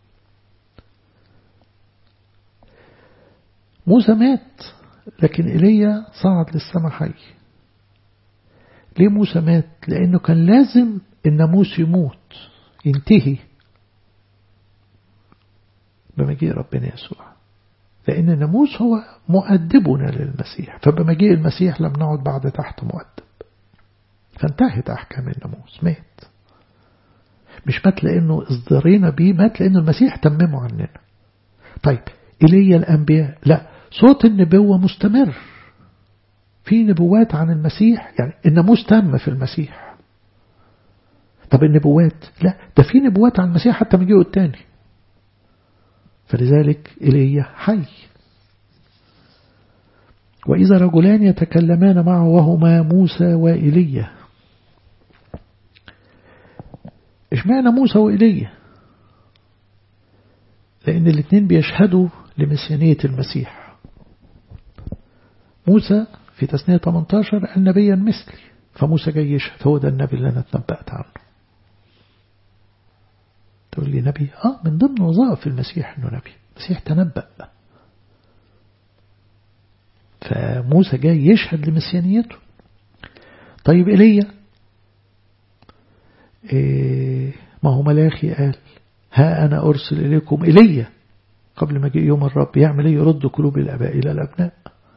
موسى مات لكن إيليا صعد للسماء حي ليه موسى مات لأنه كان لازم الناموس يموت ينتهي بمجيء ربنا يسوع لأن الناموس هو مؤدبنا للمسيح فبمجيء المسيح لم نعد بعد تحت مؤدب فانتهت أحكام الناموس مات مش مات لأنه اصدرينا بيه مات لأنه المسيح تممه عننا طيب إلي الأنبياء لا صوت النبوة مستمر في نبوات عن المسيح يعني الناموس تم في المسيح طب النبوات لا ده في نبوات عن المسيح حتى مجيئه التاني فلذلك إلي حي وإذا رجلان يتكلمان معه وهما موسى وإيليا اشمعنى موسى وإيليا لأن الاثنين بيشهدوا لمسيانية المسيح موسى في تسنية 18 قال نبيا مثلي فموسى جاي يشهد هو ده النبي اللي أنا اتنبأت عنه تقول لي نبي آه من ضمن وظائف المسيح أنه نبي المسيح تنبأ فموسى جاي يشهد لمسيانيته طيب إيليا إيه ما هو ملاخي قال ها أنا أرسل إليكم إلي قبل ما جاء يوم الرب يعمل إيه يرد قلوب الأباء إلى الأبناء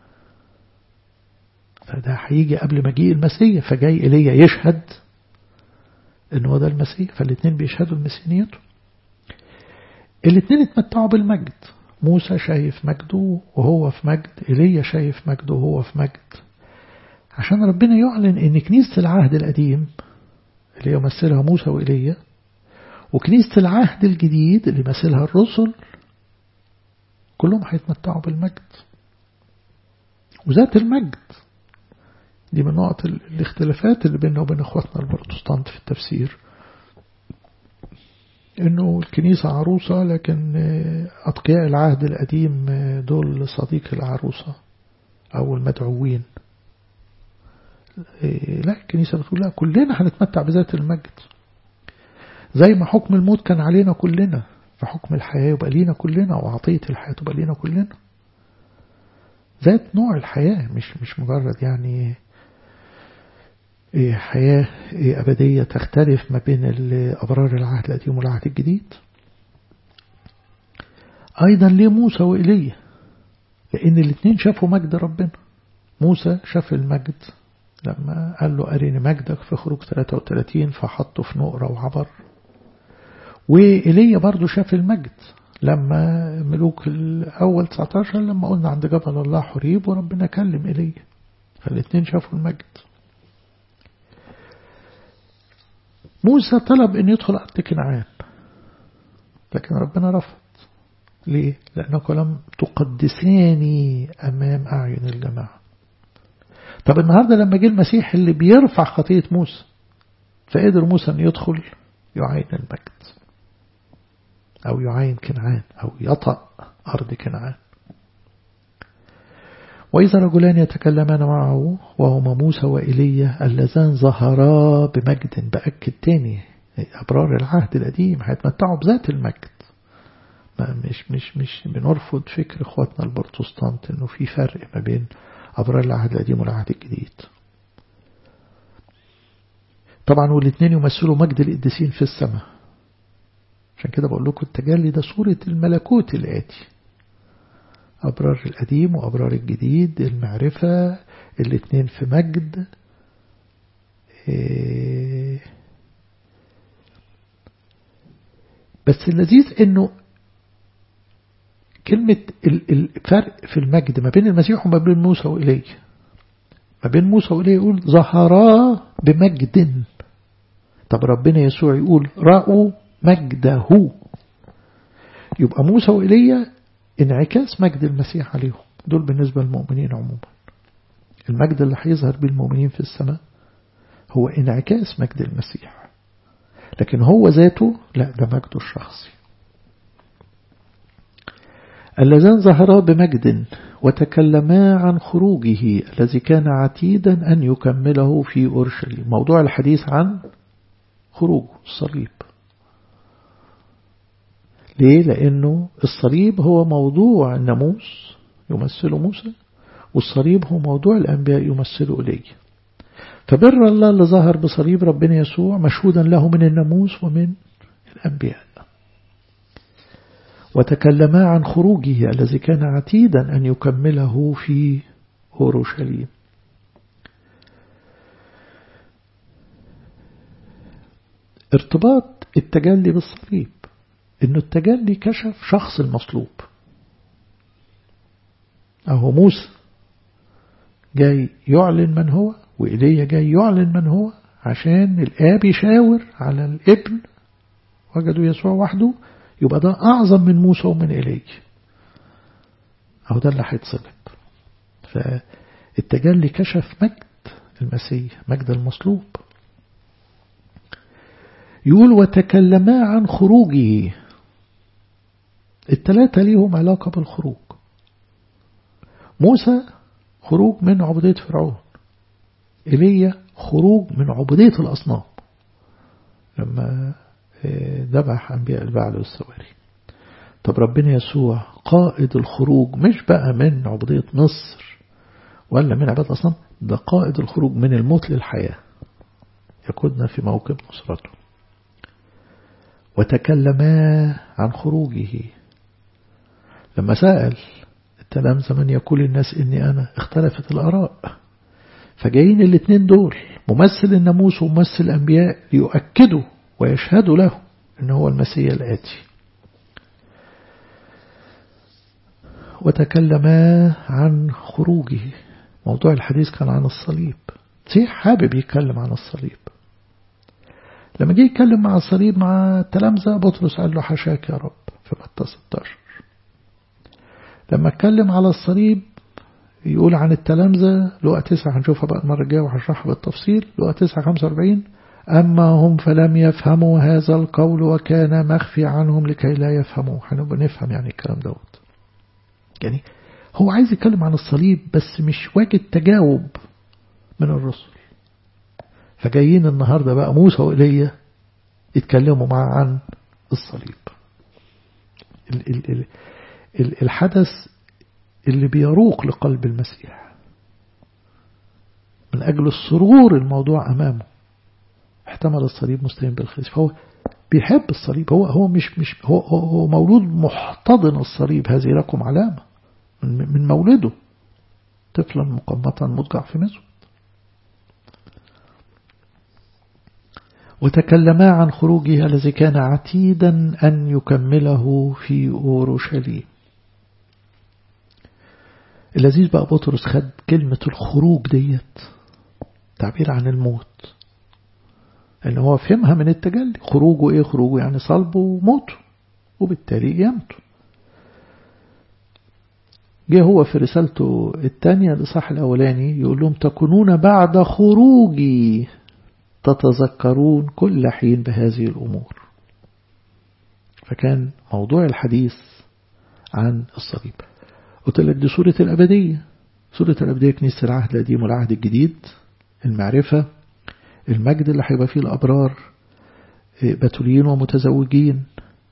فده هيجي قبل مجيء المسيح فجاي إلي يشهد إن هو ده المسيح فالاثنين بيشهدوا المسيانيته الاثنين اتمتعوا بالمجد موسى شايف مجده وهو في مجد إيليا شايف مجده وهو في مجد عشان ربنا يعلن ان كنيسة العهد القديم اللي يمثلها موسى وإيليا وكنيسة العهد الجديد اللي يمثلها الرسل كلهم هيتمتعوا بالمجد وذات المجد دي من نقط الاختلافات اللي بيننا وبين اخواتنا البروتستانت في التفسير انه الكنيسة عروسة لكن اتقياء العهد القديم دول صديق العروسة او المدعوين لا الكنيسة بتقول لا كلنا هنتمتع بذات المجد زي ما حكم الموت كان علينا كلنا فحكم الحياة يبقى لينا كلنا وعطية الحياة تبقى لينا كلنا ذات نوع الحياة مش مش مجرد يعني حياة أبدية تختلف ما بين أبرار العهد القديم والعهد الجديد أيضا ليه موسى وإيليا لأن الاثنين شافوا مجد ربنا موسى شاف المجد لما قال له أريني مجدك في خروج 33 فحطه في نقرة وعبر وإيليا برضو شاف المجد لما ملوك الأول 19 لما قلنا عند جبل الله حريب وربنا كلم إيليا فالاثنين شافوا المجد موسى طلب أن يدخل أرض كنعان لكن ربنا رفض ليه؟ لأنك لم تقدساني أمام أعين الجماعة طب النهاردة لما جه المسيح اللي بيرفع خطية موسى فقدر موسى أن يدخل يعين المجد أو يعين كنعان أو يطأ أرض كنعان وإذا رجلان يتكلمان معه وهما موسى وإيليا اللذان ظهرا بمجد بأكد تاني أبرار العهد القديم هيتمتعوا بذات المجد مش مش مش بنرفض فكر اخواتنا البروتستانت انه في فرق ما بين أبرار العهد القديم والعهد الجديد طبعا والاثنين يمثلوا مجد القديسين في السماء عشان كده بقول لكم التجلي ده صورة الملكوت الآتي أبرار القديم وأبرار الجديد المعرفة الاثنين في مجد بس اللذيذ انه كلمة الفرق في المجد ما بين المسيح وما بين موسى وإليه ما بين موسى وإليه يقول ظهرا بمجد طب ربنا يسوع يقول رأوا مجده يبقى موسى وإيليا انعكاس مجد المسيح عليهم دول بالنسبة للمؤمنين عموما المجد اللي هيظهر بيه المؤمنين في السماء هو انعكاس مجد المسيح لكن هو ذاته لا ده مجده الشخصي اللذان ظهرا بمجد وتكلما عن خروجه الذي كان عتيدا أن يكمله في أورشليم موضوع الحديث عن خروجه الصليب ليه؟ لأنه الصليب هو موضوع الناموس يمثله موسى والصليب هو موضوع الأنبياء يمثله إليه فبر الله اللي ظهر بصليب ربنا يسوع مشهودا له من الناموس ومن الأنبياء وتكلما عن خروجه الذي كان عتيدا أن يكمله في أورشليم ارتباط التجلي بالصليب انه التجلي كشف شخص المصلوب اهو موسى جاي يعلن من هو وإيليا جاي يعلن من هو عشان الآب يشاور على الابن وجدوا يسوع وحده يبقى ده أعظم من موسى ومن إيليا أهو ده اللي هيتصلب فالتجلي كشف مجد المسيح مجد المصلوب يقول وتكلما عن خروجه التلاتة ليهم علاقة بالخروج موسى خروج من عبودية فرعون إيليا خروج من عبودية الأصنام لما ذبح أنبياء البعل والسواري طب ربنا يسوع قائد الخروج مش بقى من عبودية مصر ولا من عبادة الأصنام ده قائد الخروج من الموت للحياة يقودنا في موكب نصرته وتكلما عن خروجه لما سأل التلامذة من يقول الناس إني أنا اختلفت الآراء فجايين الاثنين دول ممثل الناموس وممثل الأنبياء ليؤكدوا ويشهدوا له إن هو المسيح الآتي وتكلما عن خروجه موضوع الحديث كان عن الصليب مسيح حابب يتكلم عن الصليب لما جه يتكلم مع الصليب مع التلامذة بطرس قال له حشاك يا رب في متى 16 لما اتكلم على الصليب يقول عن التلامذة لقى تسعة هنشوفها بقى المرة الجاية وهشرحها بالتفصيل لقى تسعة خمسة واربعين أما هم فلم يفهموا هذا القول وكان مخفي عنهم لكي لا يفهموا هنبقى نفهم يعني الكلام دوت يعني هو عايز يتكلم عن الصليب بس مش واجد تجاوب من الرسل فجايين النهاردة بقى موسى وإيليا يتكلموا معاه عن الصليب الحدث اللي بيروق لقلب المسيح من أجل السرور الموضوع أمامه احتمل الصليب مستقيم بالخزي فهو بيحب الصليب هو هو مش مش هو هو مولود محتضن الصليب هذه لكم علامة من مولده طفلا مقمطا مضجع في مزود وتكلما عن خروجه الذي كان عتيدا أن يكمله في أورشليم اللذيذ بقى بطرس خد كلمة الخروج ديت تعبير عن الموت ان هو فهمها من التجلي خروجه ايه خروجه يعني صلبه وموته وبالتالي قيامته جه هو في رسالته الثانية لصح الأولاني يقول لهم تكونون بعد خروجي تتذكرون كل حين بهذه الأمور فكان موضوع الحديث عن الصليب قلت لك دي سورة الأبدية سورة الأبدية كنيسة العهد القديم والعهد الجديد المعرفة المجد اللي هيبقى فيه الأبرار بتوليين ومتزوجين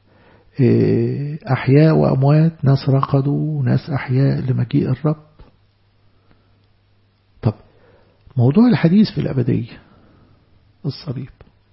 أحياء وأموات ناس رقدوا وناس أحياء لمجيء الرب طب موضوع الحديث في الأبدية الصليب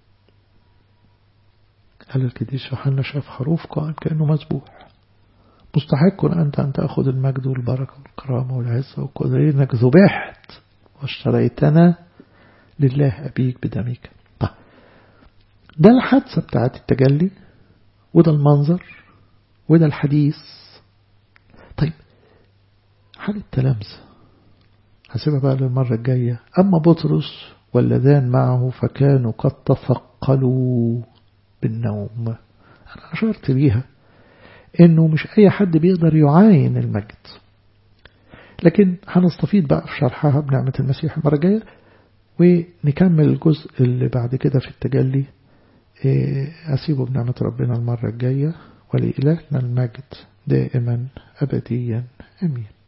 قال الكديس يوحنا شاف خروف قائم كأنه مذبوح مستحق أنت أن تأخذ المجد والبركة والكرامة والعزة والقدرة إنك ذبحت واشتريتنا لله أبيك بدمك طيب ده الحادثة بتاعت التجلي وده المنظر وده الحديث طيب حال التلامذة هسيبها بقى للمرة الجاية أما بطرس واللذان معه فكانوا قد تثقلوا بالنوم أنا أشرت بيها إنه مش أي حد بيقدر يعاين المجد لكن هنستفيد بقى في شرحها بنعمة المسيح المرة الجاية ونكمل الجزء اللي بعد كده في التجلي أسيبه بنعمة ربنا المرة الجاية ولإلهنا المجد دائما أبديا أمين